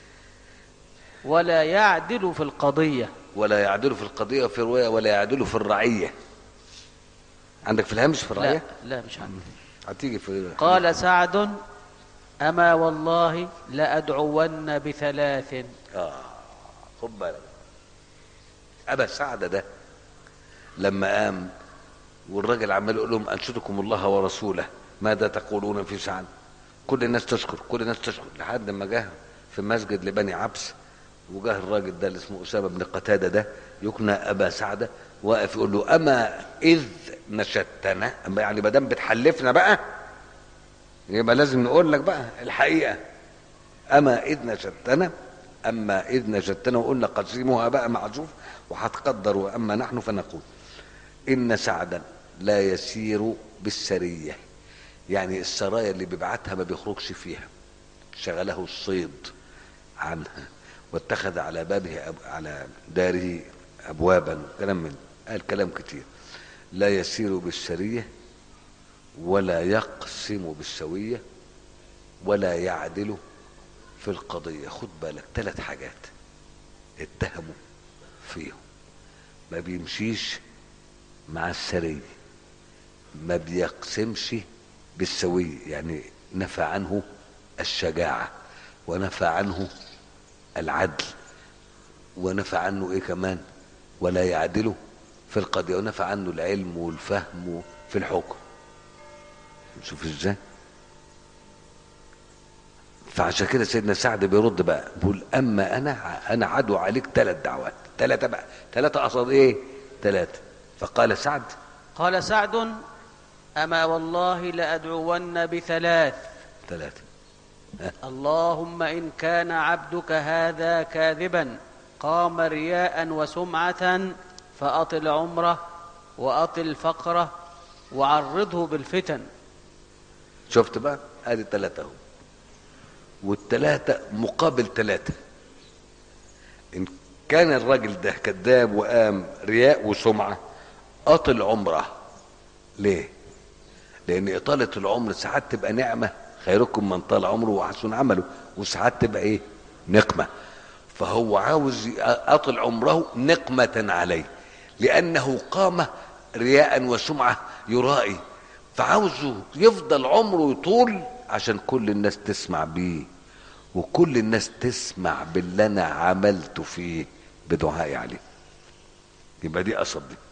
ولا يعدل في القضية ولا يعدل في القضيه في روايه ولا يعدل في الرعيه عندك في الهامش في لا الرعيه لا مش عندي هتيجي في قال سعد أما والله لأدعون بثلاث اه خد بالك ابا سعد ده لما قام والراجل عمال يقول لهم انشدكم الله ورسوله ماذا تقولون في سعد كل الناس تشكر كل الناس تشكر لحد ما جه في مسجد لبني عبس وجاه الراجل ده اللي اسمه اسامه بن قتاده ده يكنى ابا سعده واقف يقول له اما اذ نشدتنا أما يعني ما دام بتحلفنا بقى يبقى لازم نقول لك بقى الحقيقه اما اذ نشدتنا اما اذ نشدتنا وقلنا قسيمها بقى معزوف وهتقدر واما نحن فنقول ان سعدا لا يسير بالسريه يعني السرايا اللي بيبعتها ما بيخرجش فيها شغله الصيد عنها واتخذ على بابه أب... على داره ابوابا كلام من قال كلام كتير لا يسير بالسريه ولا يقسم بالسويه ولا يعدل في القضيه خد بالك ثلاث حاجات اتهموا فيهم ما بيمشيش مع السريه ما بيقسمش بالسويه يعني نفى عنه الشجاعه ونفى عنه العدل ونفى عنه ايه كمان ولا يعدله في القضيه ونفى عنه العلم والفهم في الحكم شوف ازاي فعشان كده سيدنا سعد بيرد بقى بيقول اما انا انا عدو عليك ثلاث دعوات ثلاثه بقى ثلاثه قصد ايه ثلاثه فقال سعد قال سعد أما والله لأدعون بثلاث ثلاثه اللهم إن كان عبدك هذا كاذبا قام رياء وسمعة فأطل عمره وأطل فقره وعرضه بالفتن شفت بقى ادي ثلاثه اهو والثلاثه مقابل ثلاثه ان كان الراجل ده كذاب وقام رياء وسمعه اطل عمره ليه لان اطاله العمر ساعات تبقى نعمه خيركم من طال عمره وحسن عمله وساعات تبقى ايه نقمه فهو عاوز اطل عمره نقمه عليه لانه قام رياء وسمعه يرائي فعاوزه يفضل عمره يطول عشان كل الناس تسمع بيه وكل الناس تسمع باللي انا عملته فيه بدعائي عليه يبقى دي قصد دي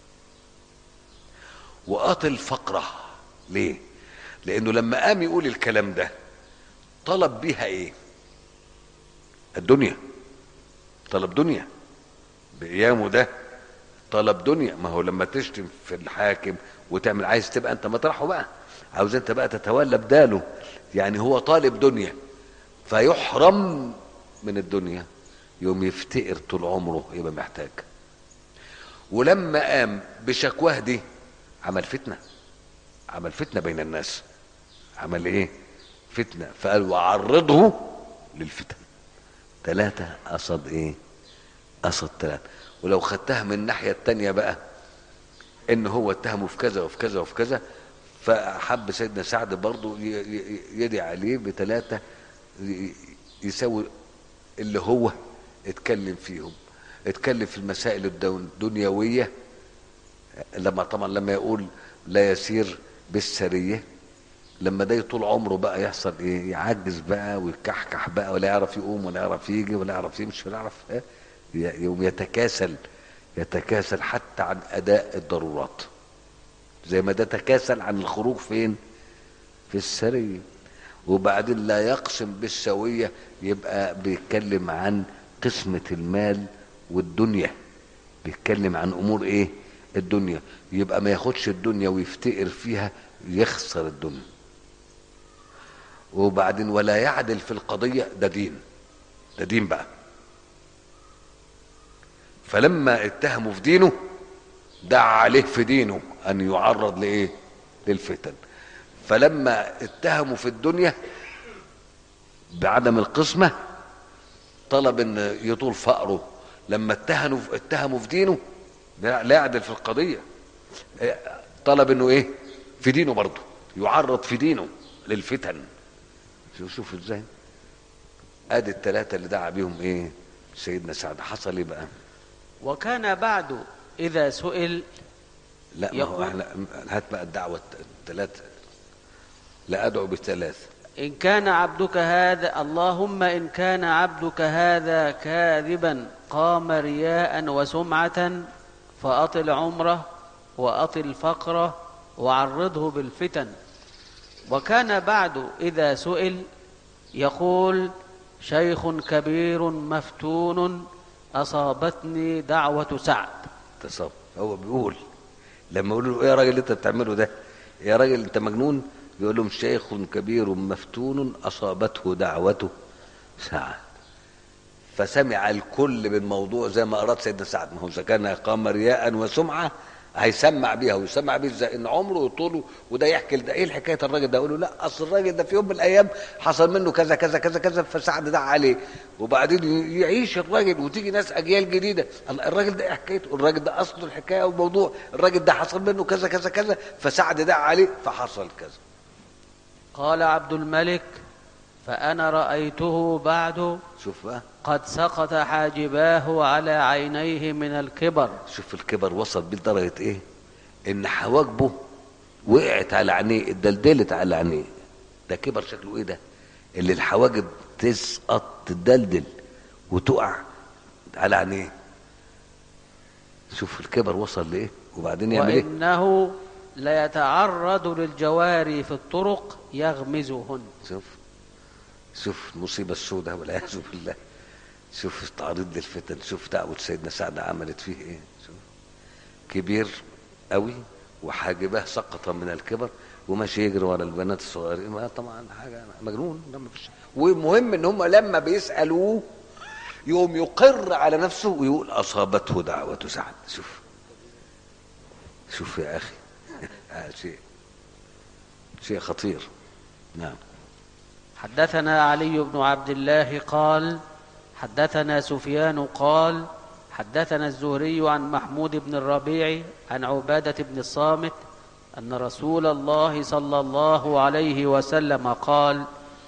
وقاتل فقره ليه لانه لما قام يقول الكلام ده طلب بيها ايه الدنيا طلب دنيا بقيامه ده طلب دنيا ما هو لما تشتم في الحاكم وتعمل عايز تبقى انت مطرحه بقى عاوز انت بقى تتولى بداله يعني هو طالب دنيا فيحرم من الدنيا يوم يفتقر طول عمره يبقى محتاج ولما قام بشكواه دي عمل فتنه عمل فتنه بين الناس عمل ايه فتنه فقال وعرضه للفتن ثلاثه قصد ايه قصد ثلاثه ولو خدتها من الناحيه التانية بقى ان هو اتهمه في كذا وفي كذا وفي كذا فحب سيدنا سعد برضه يدعي عليه بثلاثه يساوي اللي هو اتكلم فيهم اتكلم في المسائل الدنيويه لما طبعا لما يقول لا يسير بالسريه لما ده طول عمره بقى يحصل ايه يعجز بقى ويكحكح بقى ولا يعرف يقوم ولا يعرف يجي ولا يعرف يمشي ولا يعرف ايه يوم يتكاسل يتكاسل حتى عن اداء الضرورات زي ما ده تكاسل عن الخروج فين في السريه وبعدين لا يقسم بالسويه يبقى بيتكلم عن قسمه المال والدنيا بيتكلم عن امور ايه الدنيا يبقى ما ياخدش الدنيا ويفتقر فيها يخسر الدنيا وبعدين ولا يعدل في القضية ده دين ده دين بقى فلما اتهموا في دينه دعا عليه في دينه ان يعرض لايه للفتن فلما اتهموا في الدنيا بعدم القسمة طلب ان يطول فقره لما اتهموا اتهموا في دينه لا يعدل في القضية طلب انه ايه في دينه برضه يعرض في دينه للفتن شوف شوف ازاي ادي الثلاثة اللي دعا بيهم ايه سيدنا سعد حصل ايه بقى وكان بعد إذا سئل لا ما هو يقول- احنا هات بقى الدعوة الثلاثة لا أدعو بثلاث إن كان عبدك هذا اللهم إن كان عبدك هذا كاذبا قام رياء وسمعة فأطل عمره وأطل فقره وعرضه بالفتن وكان بعد إذا سئل يقول شيخ كبير مفتون أصابتني دعوة سعد تصاب هو بيقول لما يقولوا له ايه يا راجل اللي انت بتعمله ده يا راجل انت مجنون يقول لهم شيخ كبير مفتون اصابته دعوته سعد فسمع الكل من موضوع زي ما اراد سيدنا سعد ما هو اذا كان قام رياء وسمعه هيسمع بيها ويسمع بيه ازاي ان عمره يطوله وده يحكي ده ايه الحكايه الراجل ده يقول له لا اصل الراجل ده في يوم من الايام حصل منه كذا كذا كذا كذا فسعد دعا عليه وبعدين يعيش الراجل وتيجي ناس اجيال جديده الله، الراجل ده ايه حكايته الراجل ده اصله الحكايه والموضوع الراجل ده حصل منه كذا كذا كذا فسعد دعا عليه فحصل كذا قال عبد الملك فأنا رأيته بعد شوف بقى قد سقط حاجباه على عينيه من الكبر شوف الكبر وصل بيه لدرجه ايه ان حواجبه وقعت على عينيه اتدلدلت على عينيه ده كبر شكله ايه ده اللي الحواجب تسقط تدلدل وتقع على عينيه شوف الكبر وصل لايه وبعدين يعمل ايه وإنه ليتعرض للجواري في الطرق يغمزهن شوف شوف المصيبه السوداء والعياذ بالله شوف التعريض للفتن شوف دعوه سيدنا سعد عملت فيه ايه شوف كبير قوي وحاجباه سقط من الكبر وماشي يجري ورا البنات الصغيرين ما طبعا حاجه مجنون ده ما فيش والمهم ان هم لما بيسالوه يقوم يقر على نفسه ويقول اصابته دعوه سعد شوف شوف يا اخي هذا شيء شيء خطير نعم حدثنا علي بن عبد الله قال حدثنا سفيان قال حدثنا الزهري عن محمود بن الربيع عن عبادة بن الصامت أن رسول الله صلى الله عليه وسلم قال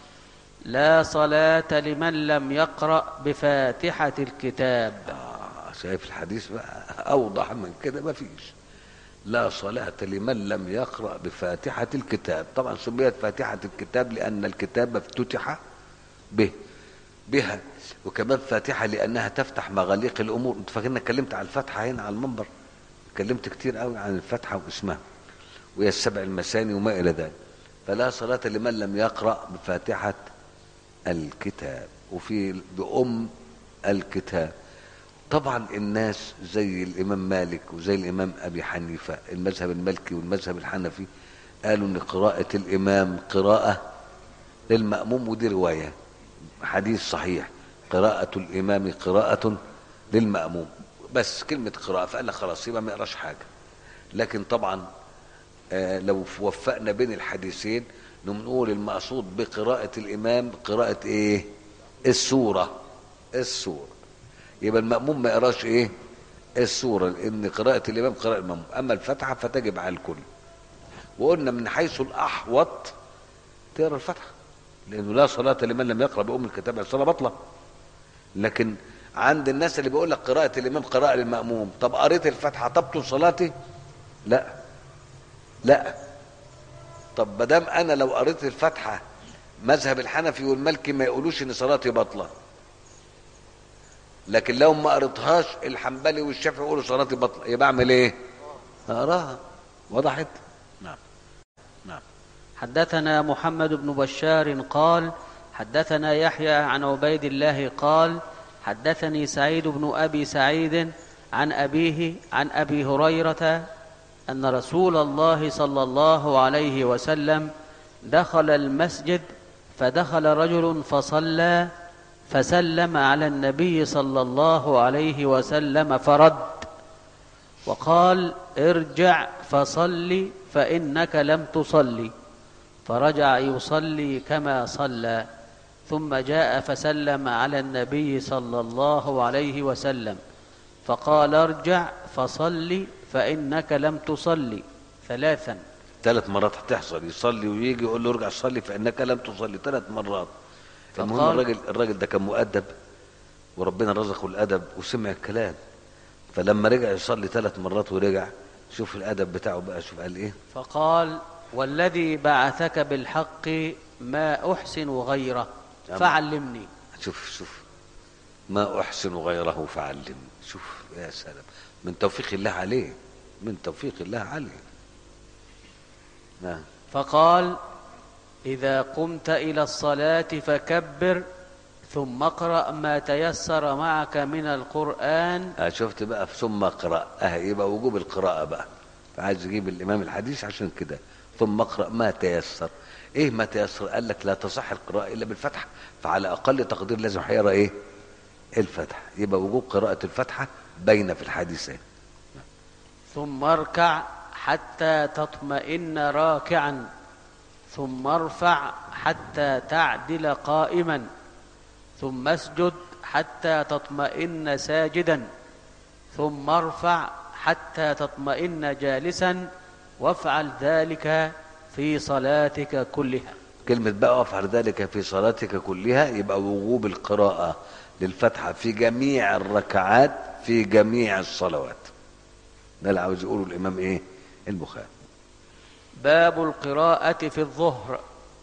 لا صلاة لمن لم يقرأ بفاتحة الكتاب آه شايف الحديث بقى أوضح من كده ما فيش لا صلاة لمن لم يقرأ بفاتحة الكتاب طبعا سميت فاتحة الكتاب لأن الكتاب افتتح به بها وكمان فاتحة لأنها تفتح مغاليق الأمور أنت فاكرني اتكلمت على الفاتحة هنا على المنبر اتكلمت كتير قوي عن الفاتحة واسمها وهي السبع المثاني وما إلى ذلك فلا صلاة لمن لم يقرأ بفاتحة الكتاب وفي بأم الكتاب طبعا الناس زي الامام مالك وزي الامام ابي حنيفه المذهب المالكي والمذهب الحنفي قالوا ان قراءه الامام قراءه للماموم ودي روايه حديث صحيح قراءه الامام قراءه للماموم بس كلمه قراءه فقال لك خلاص يبقى ما يقراش حاجه لكن طبعا آه لو وفقنا بين الحديثين نقول المقصود بقراءه الامام قراءه ايه السوره السوره يبقى المأموم ما يقراش ايه السورة لأن قراءة الإمام قراءة المأموم أما الفاتحة فتجب على الكل وقلنا من حيث الأحوط تقرا الفاتحة لأنه لا صلاة لمن لم يقرأ بأم الكتاب الصلاة بطلة لكن عند الناس اللي بيقول لك قراءة الإمام قراءة للمأموم طب قريت الفاتحة تبطل صلاتي؟ لا لا طب ما دام أنا لو قريت الفاتحة مذهب الحنفي والمالكي ما يقولوش إن صلاتي باطلة لكن لو ما قريتهاش الحنبلي والشافعي يقولوا صلاتي بطل يبقى اعمل ايه؟ اقراها وضحت؟ نعم نعم حدثنا محمد بن بشار قال حدثنا يحيى عن عبيد الله قال حدثني سعيد بن ابي سعيد عن ابيه عن ابي هريره ان رسول الله صلى الله عليه وسلم دخل المسجد فدخل رجل فصلى فسلم على النبي صلى الله عليه وسلم فرد وقال ارجع فصل فانك لم تصلي فرجع يصلي كما صلى ثم جاء فسلم على النبي صلى الله عليه وسلم فقال ارجع فصل فانك لم تصلي ثلاثا ثلاث مرات هتحصل يصلي ويجي يقول له ارجع صلي فانك لم تصلي ثلاث مرات المهم فقال- الراجل الراجل ده كان مؤدب وربنا رزقه الادب وسمع الكلام فلما رجع يصلي ثلاث مرات ورجع شوف الادب بتاعه بقى شوف قال ايه فقال والذي بعثك بالحق ما أحسن غيره أما. فعلمني شوف شوف ما احسن غيره فعلم شوف يا سلام من توفيق الله عليه من توفيق الله عليه نعم فقال إذا قمت إلى الصلاة فكبر ثم اقرأ ما تيسر معك من القرآن آه شفت بقى في ثم اقرا اه يبقى وجوب القراءه بقى فعايز يجيب الامام الحديث عشان كده ثم اقرا ما تيسر ايه ما تيسر قال لك لا تصح القراءه الا بالفتحه فعلى اقل تقدير لازم هيقرا ايه الفتحه يبقى وجوب قراءه الفتحه باينه في الحديثين ثم اركع حتى تطمئن راكعا ثم ارفع حتى تعدل قائما ثم اسجد حتى تطمئن ساجدا ثم ارفع حتى تطمئن جالسا وافعل ذلك في صلاتك كلها كلمة بقى وافعل ذلك في صلاتك كلها يبقى وجوب القراءة للفتحة في جميع الركعات في جميع الصلوات ده اللي عاوز يقوله الإمام إيه البخاري باب القراءة في الظهر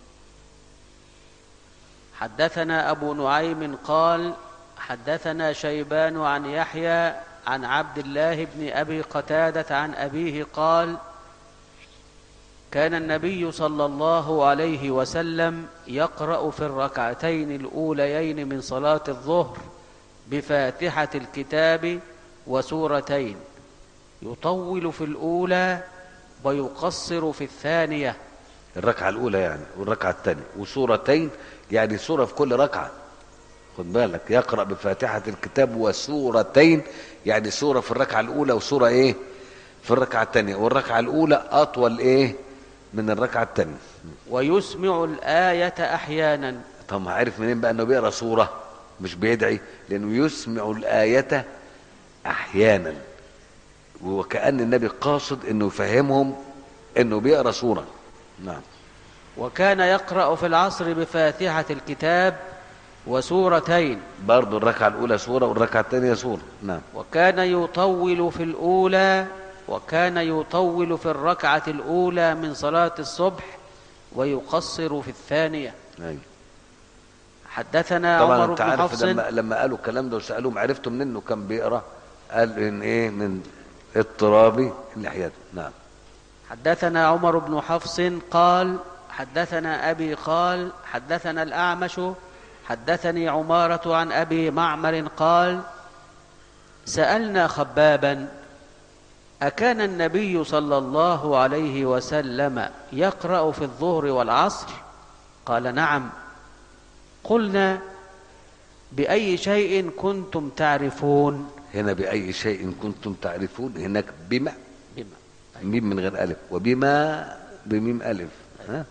حدثنا أبو نعيم قال حدثنا شيبان عن يحيى عن عبد الله بن أبي قتادة عن أبيه قال كان النبي صلى الله عليه وسلم يقرأ في الركعتين الأوليين من صلاة الظهر بفاتحة الكتاب وسورتين يطول في الأولى ويقصر في الثانية الركعة الأولى يعني والركعة الثانية وسورتين يعني سورة في كل ركعة خد بالك يقرأ بفاتحة الكتاب وسورتين يعني سورة في الركعة الأولى وسورة إيه في الركعة الثانية والركعة الأولى أطول إيه من الركعة الثانية ويسمع الآية أحيانا طب ما عارف منين بقى انه بيقرا سوره مش بيدعي لانه يسمع الايه احيانا وكان النبي قاصد انه يفهمهم انه بيقرا سوره نعم وكان يقرأ في العصر بفاتحة الكتاب وسورتين برضه الركعه الاولى سوره والركعه الثانيه سوره نعم وكان يطول في الأولى وكان يطول في الركعة الأولى من صلاة الصبح ويقصر في الثانية ايوه حدثنا طبعا عمر انت بن عارف حفص لما لما قالوا الكلام ده وسالوهم عرفتوا منين انه كان بيقرا قال ان ايه من اضطرابي اللحيات نعم حدثنا عمر بن حفص قال حدثنا أبي قال حدثنا الأعمش حدثني عمارة عن أبي معمر قال سألنا خبابا أكان النبي صلى الله عليه وسلم يقرأ في الظهر والعصر قال نعم قلنا بأي شيء كنتم تعرفون هنا باي شيء كنتم تعرفون هناك بما بما ميم من غير ألف وبما بميم ألف ها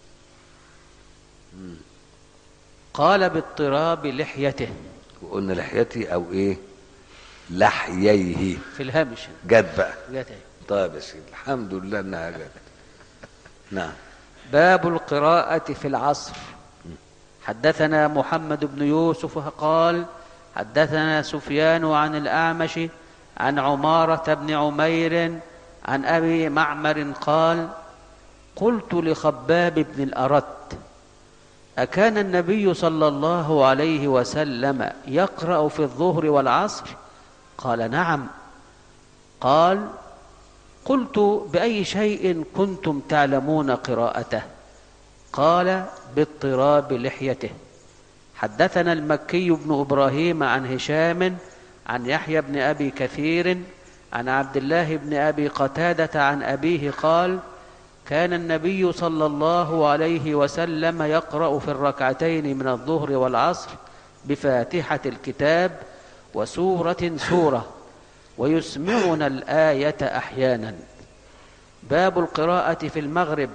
قال باضطراب لحيته وقلنا لحيتي أو إيه لحييه في الهامش جت بقى لحيته. طيب يا سيدي الحمد لله إنها جت نعم باب القراءة في العصر حدثنا محمد بن يوسف قال حدثنا سفيان عن الأعمش عن عمارة بن عمير عن أبي معمر قال قلت لخباب بن الأرت أكان النبي صلى الله عليه وسلم يقرأ في الظهر والعصر قال نعم قال قلت بأي شيء كنتم تعلمون قراءته قال باضطراب لحيته حدثنا المكي بن إبراهيم عن هشام عن يحيى بن أبي كثير عن عبد الله بن أبي قتادة عن أبيه قال كان النبي صلى الله عليه وسلم يقرأ في الركعتين من الظهر والعصر بفاتحة الكتاب وسورة سورة ويسمعنا الآية أحيانا باب القراءة في المغرب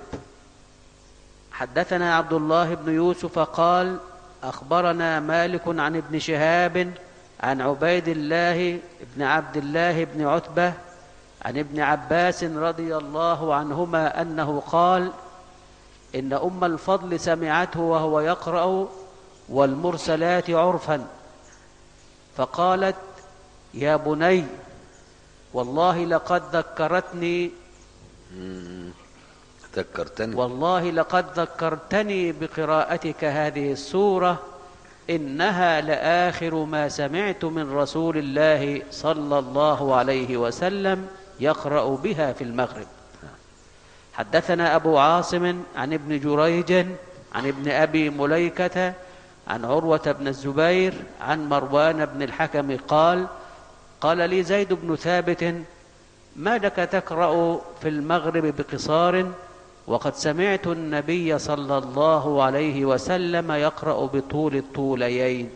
حدثنا عبد الله بن يوسف قال أخبرنا مالك عن ابن شهاب عن عبيد الله بن عبد الله بن عتبة عن ابن عباس رضي الله عنهما أنه قال إن أم الفضل سمعته وهو يقرأ والمرسلات عرفا فقالت يا بني والله لقد ذكرتني ذكرتني والله لقد ذكرتني بقراءتك هذه السورة إنها لآخر ما سمعت من رسول الله صلى الله عليه وسلم يقرأ بها في المغرب حدثنا أبو عاصم عن ابن جريج عن ابن أبي مليكة عن عروة بن الزبير عن مروان بن الحكم قال قال لي زيد بن ثابت ما لك تقرأ في المغرب بقصار وقد سمعت النبي صلى الله عليه وسلم يقرأ بطول الطوليين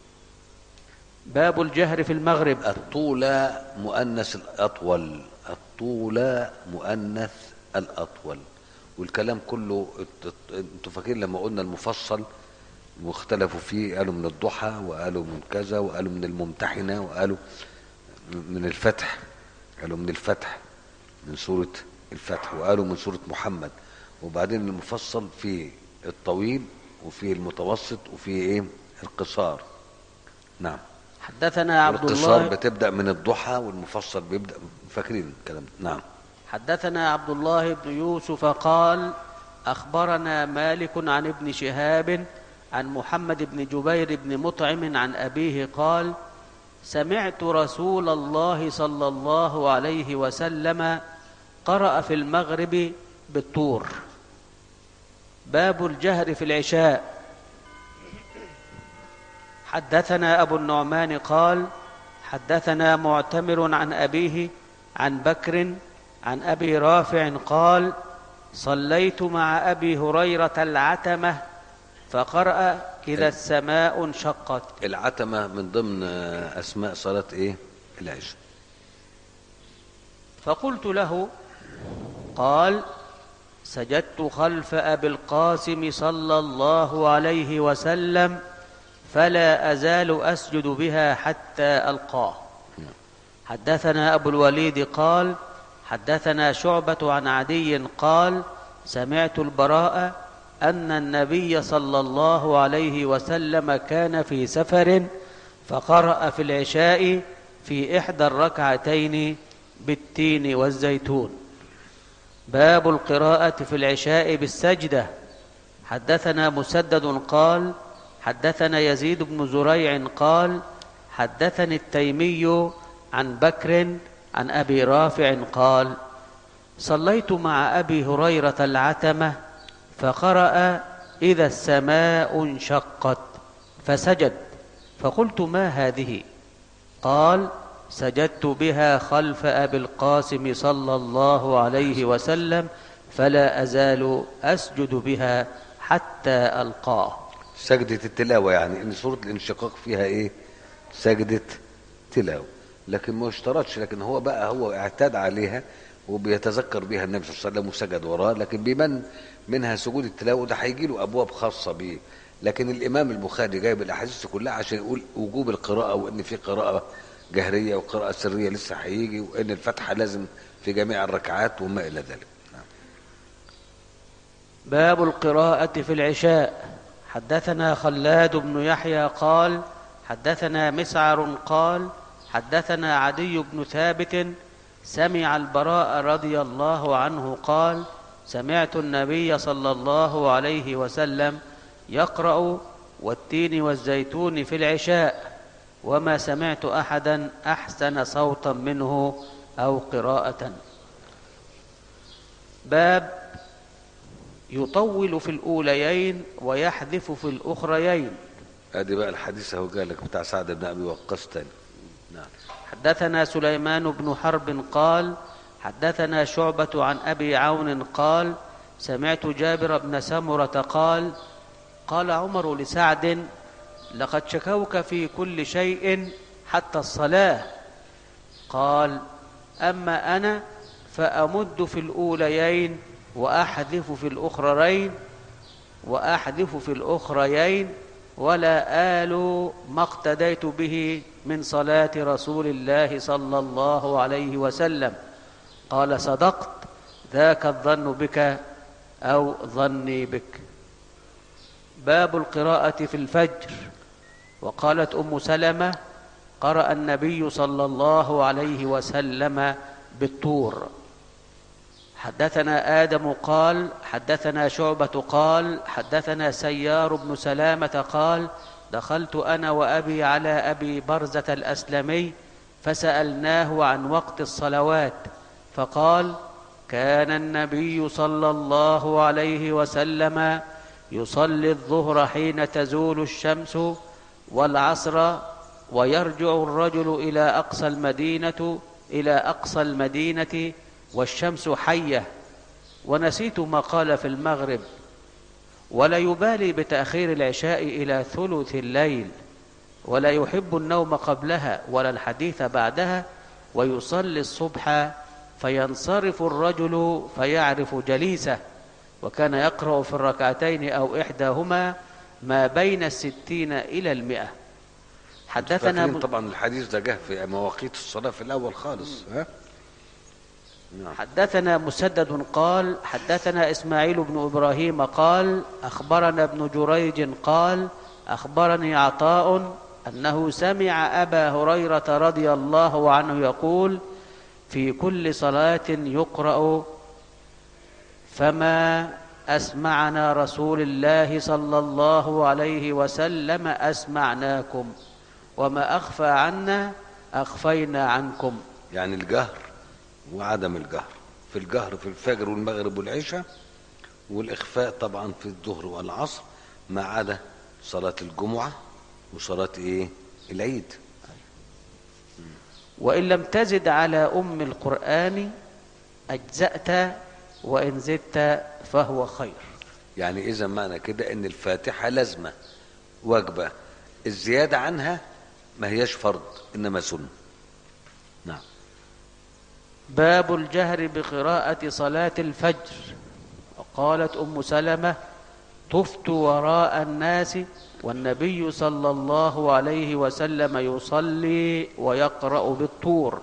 باب الجهر في المغرب الطول مؤنث الأطول الطول مؤنث الأطول والكلام كله ات- انتوا فاكرين لما قلنا المفصل واختلفوا فيه قالوا من الضحى وقالوا من كذا وقالوا من الممتحنة وقالوا من الفتح قالوا من الفتح من سورة الفتح وقالوا من سورة محمد وبعدين المفصل في الطويل وفي المتوسط وفي ايه القصار نعم حدثنا عبد القصار الله بتبدأ من الضحى والمفصل بيبدأ فاكرين الكلام ده. نعم حدثنا عبد الله بن يوسف قال اخبرنا مالك عن ابن شهاب عن محمد بن جبير بن مطعم عن ابيه قال سمعت رسول الله صلى الله عليه وسلم قرا في المغرب بالطور باب الجهر في العشاء حدثنا ابو النعمان قال حدثنا معتمر عن ابيه عن بكر عن ابي رافع قال صليت مع ابي هريره العتمه فقرا اذا السماء انشقت العتمة من ضمن آه، أسماء صلاة إيه؟ العشاء فقلت له قال سجدت خلف ابي القاسم صلى الله عليه وسلم فلا ازال اسجد بها حتى القاه حدثنا ابو الوليد قال حدثنا شعبه عن عدي قال سمعت البراء ان النبي صلى الله عليه وسلم كان في سفر فقرا في العشاء في احدى الركعتين بالتين والزيتون باب القراءه في العشاء بالسجده حدثنا مسدد قال حدثنا يزيد بن زريع قال حدثني التيمي عن بكر عن ابي رافع قال صليت مع ابي هريره العتمه فقرا اذا السماء انشقت فسجد فقلت ما هذه قال سجدت بها خلف ابي القاسم صلى الله عليه وسلم فلا ازال اسجد بها حتى القاه سجدة التلاوة يعني إن سورة الانشقاق فيها إيه؟ سجدة تلاوة لكن ما اشترطش لكن هو بقى هو اعتاد عليها وبيتذكر بها النبي صلى الله عليه وسلم وسجد وراه لكن بمن منها سجود التلاوة ده هيجي له أبواب خاصة بيه لكن الإمام البخاري جايب الأحاديث كلها عشان يقول وجوب القراءة وإن في قراءة جهرية وقراءة سرية لسه هيجي وإن الفتحة لازم في جميع الركعات وما إلى ذلك نعم. باب القراءة في العشاء حدثنا خلاد بن يحيى قال حدثنا مسعر قال حدثنا عدي بن ثابت سمع البراء رضي الله عنه قال سمعت النبي صلى الله عليه وسلم يقرأ والتين والزيتون في العشاء وما سمعت أحدا أحسن صوتا منه أو قراءة باب يطول في الأوليين ويحذف في الأخريين ادي بقى الحديث اهو جالك بتاع سعد بن ابي وقاص تاني نعم حدثنا سليمان بن حرب قال حدثنا شعبة عن أبي عون قال سمعت جابر بن سمرة قال قال عمر لسعد لقد شكوك في كل شيء حتى الصلاة قال أما أنا فأمد في الأوليين وأحذف في الأخرين وأحذف في الأخريين ولا آل ما اقتديت به من صلاة رسول الله صلى الله عليه وسلم قال صدقت ذاك الظن بك أو ظني بك باب القراءة في الفجر وقالت أم سلمة قرأ النبي صلى الله عليه وسلم بالطور حدثنا آدم قال حدثنا شعبة قال حدثنا سيار بن سلامة قال دخلت أنا وأبي على أبي برزة الأسلمي فسألناه عن وقت الصلوات فقال كان النبي صلى الله عليه وسلم يصلي الظهر حين تزول الشمس والعصر ويرجع الرجل إلى أقصى المدينة إلى أقصى المدينة والشمس حية ونسيت ما قال في المغرب ولا يبالي بتأخير العشاء إلى ثلث الليل ولا يحب النوم قبلها ولا الحديث بعدها ويصلي الصبح فينصرف الرجل فيعرف جليسه وكان يقرأ في الركعتين أو إحداهما ما بين الستين إلى المئة حدثنا فاكرين طبعا الحديث ده جه في مواقيت الصلاة في الأول خالص ها نعم حدثنا مسدد قال حدثنا إسماعيل بن إبراهيم قال أخبرنا ابن جريج قال أخبرني عطاء أنه سمع أبا هريرة رضي الله عنه يقول في كل صلاة يقرأ فما أسمعنا رسول الله صلى الله عليه وسلم أسمعناكم وما أخفى عنا أخفينا عنكم يعني الجهر وعدم الجهر في الجهر في الفجر والمغرب والعشاء والإخفاء طبعا في الظهر والعصر ما عدا صلاة الجمعة وصلاة إيه العيد وإن لم تزد على أم القرآن أجزأت وإن زدت فهو خير يعني إذا معنى كده إن الفاتحة لازمة واجبة الزيادة عنها ما هياش فرض إنما سنة نعم باب الجهر بقراءة صلاة الفجر وقالت أم سلمة طفت وراء الناس والنبي صلى الله عليه وسلم يصلي ويقرأ بالطور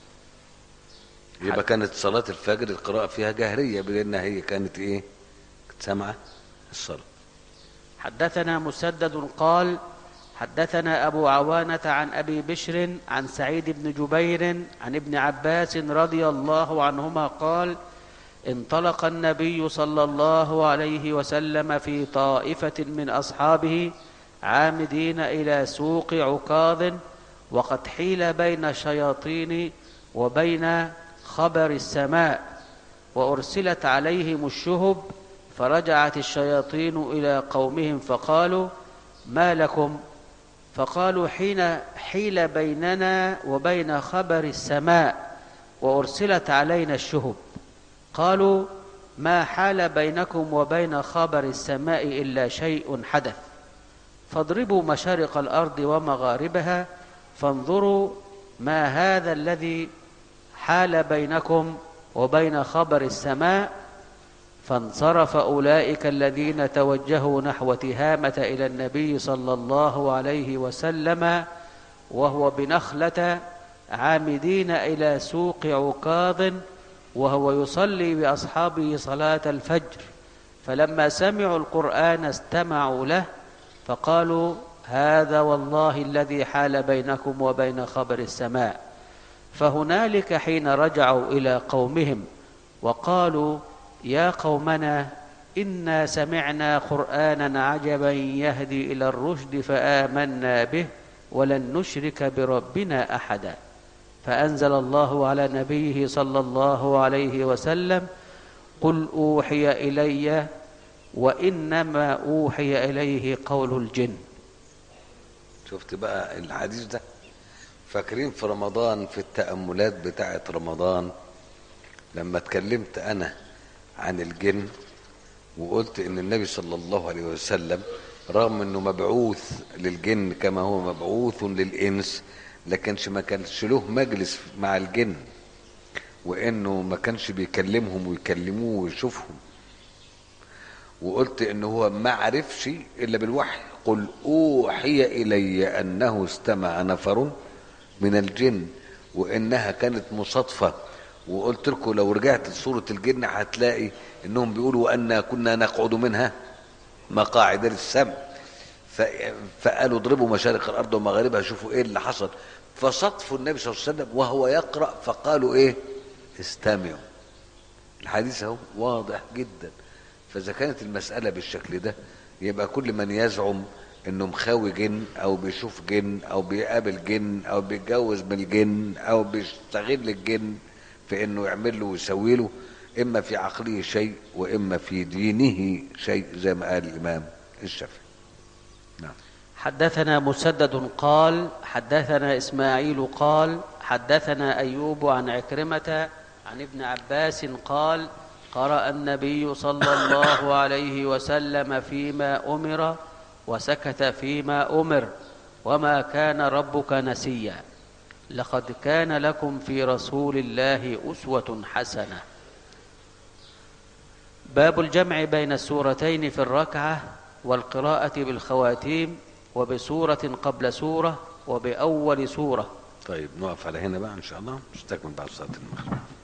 يبقى كانت صلاة الفجر القراءة فيها جهرية بأن هي كانت إيه كانت سامعة الصلاة حدثنا مسدد قال حدثنا أبو عوانة عن أبي بشر عن سعيد بن جبير عن ابن عباس رضي الله عنهما قال انطلق النبي صلى الله عليه وسلم في طائفة من أصحابه عامدين إلى سوق عكاظ وقد حيل بين الشياطين وبين خبر السماء وأرسلت عليهم الشهب فرجعت الشياطين إلى قومهم فقالوا ما لكم فقالوا حين حيل بيننا وبين خبر السماء وأرسلت علينا الشهب قالوا ما حال بينكم وبين خبر السماء إلا شيء حدث فاضربوا مشارق الأرض ومغاربها فانظروا ما هذا الذي حال بينكم وبين خبر السماء فانصرف أولئك الذين توجهوا نحو تهامة إلى النبي صلى الله عليه وسلم وهو بنخلة عامدين إلى سوق عكاظ وهو يصلي بأصحابه صلاة الفجر فلما سمعوا القرآن استمعوا له فقالوا هذا والله الذي حال بينكم وبين خبر السماء فهنالك حين رجعوا إلى قومهم وقالوا يا قومنا إنا سمعنا قرآنا عجبا يهدي إلى الرشد فآمنا به ولن نشرك بربنا أحدا فأنزل الله على نبيه صلى الله عليه وسلم قل أوحي إلي وإنما أوحي إليه قول الجن شفت بقى الحديث ده فاكرين في رمضان في التأملات بتاعة رمضان لما اتكلمت أنا عن الجن وقلت ان النبي صلى الله عليه وسلم رغم انه مبعوث للجن كما هو مبعوث للانس لكنش ما كانش له مجلس مع الجن وانه ما كانش بيكلمهم ويكلموه ويشوفهم وقلت انه هو ما عرفش الا بالوحي قل اوحي الي انه استمع نفر من الجن وانها كانت مصادفه وقلت لكم لو رجعت لسورة الجن هتلاقي انهم بيقولوا أنا كنا نقعد منها مقاعد للسمع ف... فقالوا اضربوا مشارق الارض ومغاربها شوفوا ايه اللي حصل فصدفوا النبي صلى الله عليه وسلم وهو يقرا فقالوا ايه استمعوا الحديث اهو واضح جدا فاذا كانت المساله بالشكل ده يبقى كل من يزعم انه مخاوي جن او بيشوف جن او بيقابل جن او بيتجوز من الجن او بيستغل الجن في انه يعمل له ويسوي له اما في عقله شيء واما في دينه شيء زي ما قال الامام الشافعي نعم حدثنا مسدد قال حدثنا اسماعيل قال حدثنا ايوب عن عكرمه عن ابن عباس قال قرا النبي صلى الله عليه وسلم فيما امر وسكت فيما امر وما كان ربك نسيا لقد كان لكم في رسول الله اسوه حسنه باب الجمع بين السورتين في الركعه والقراءه بالخواتيم وبسوره قبل سوره وباول سوره طيب نقف على هنا بقى ان شاء الله نستكمل بعد صلاه المغرب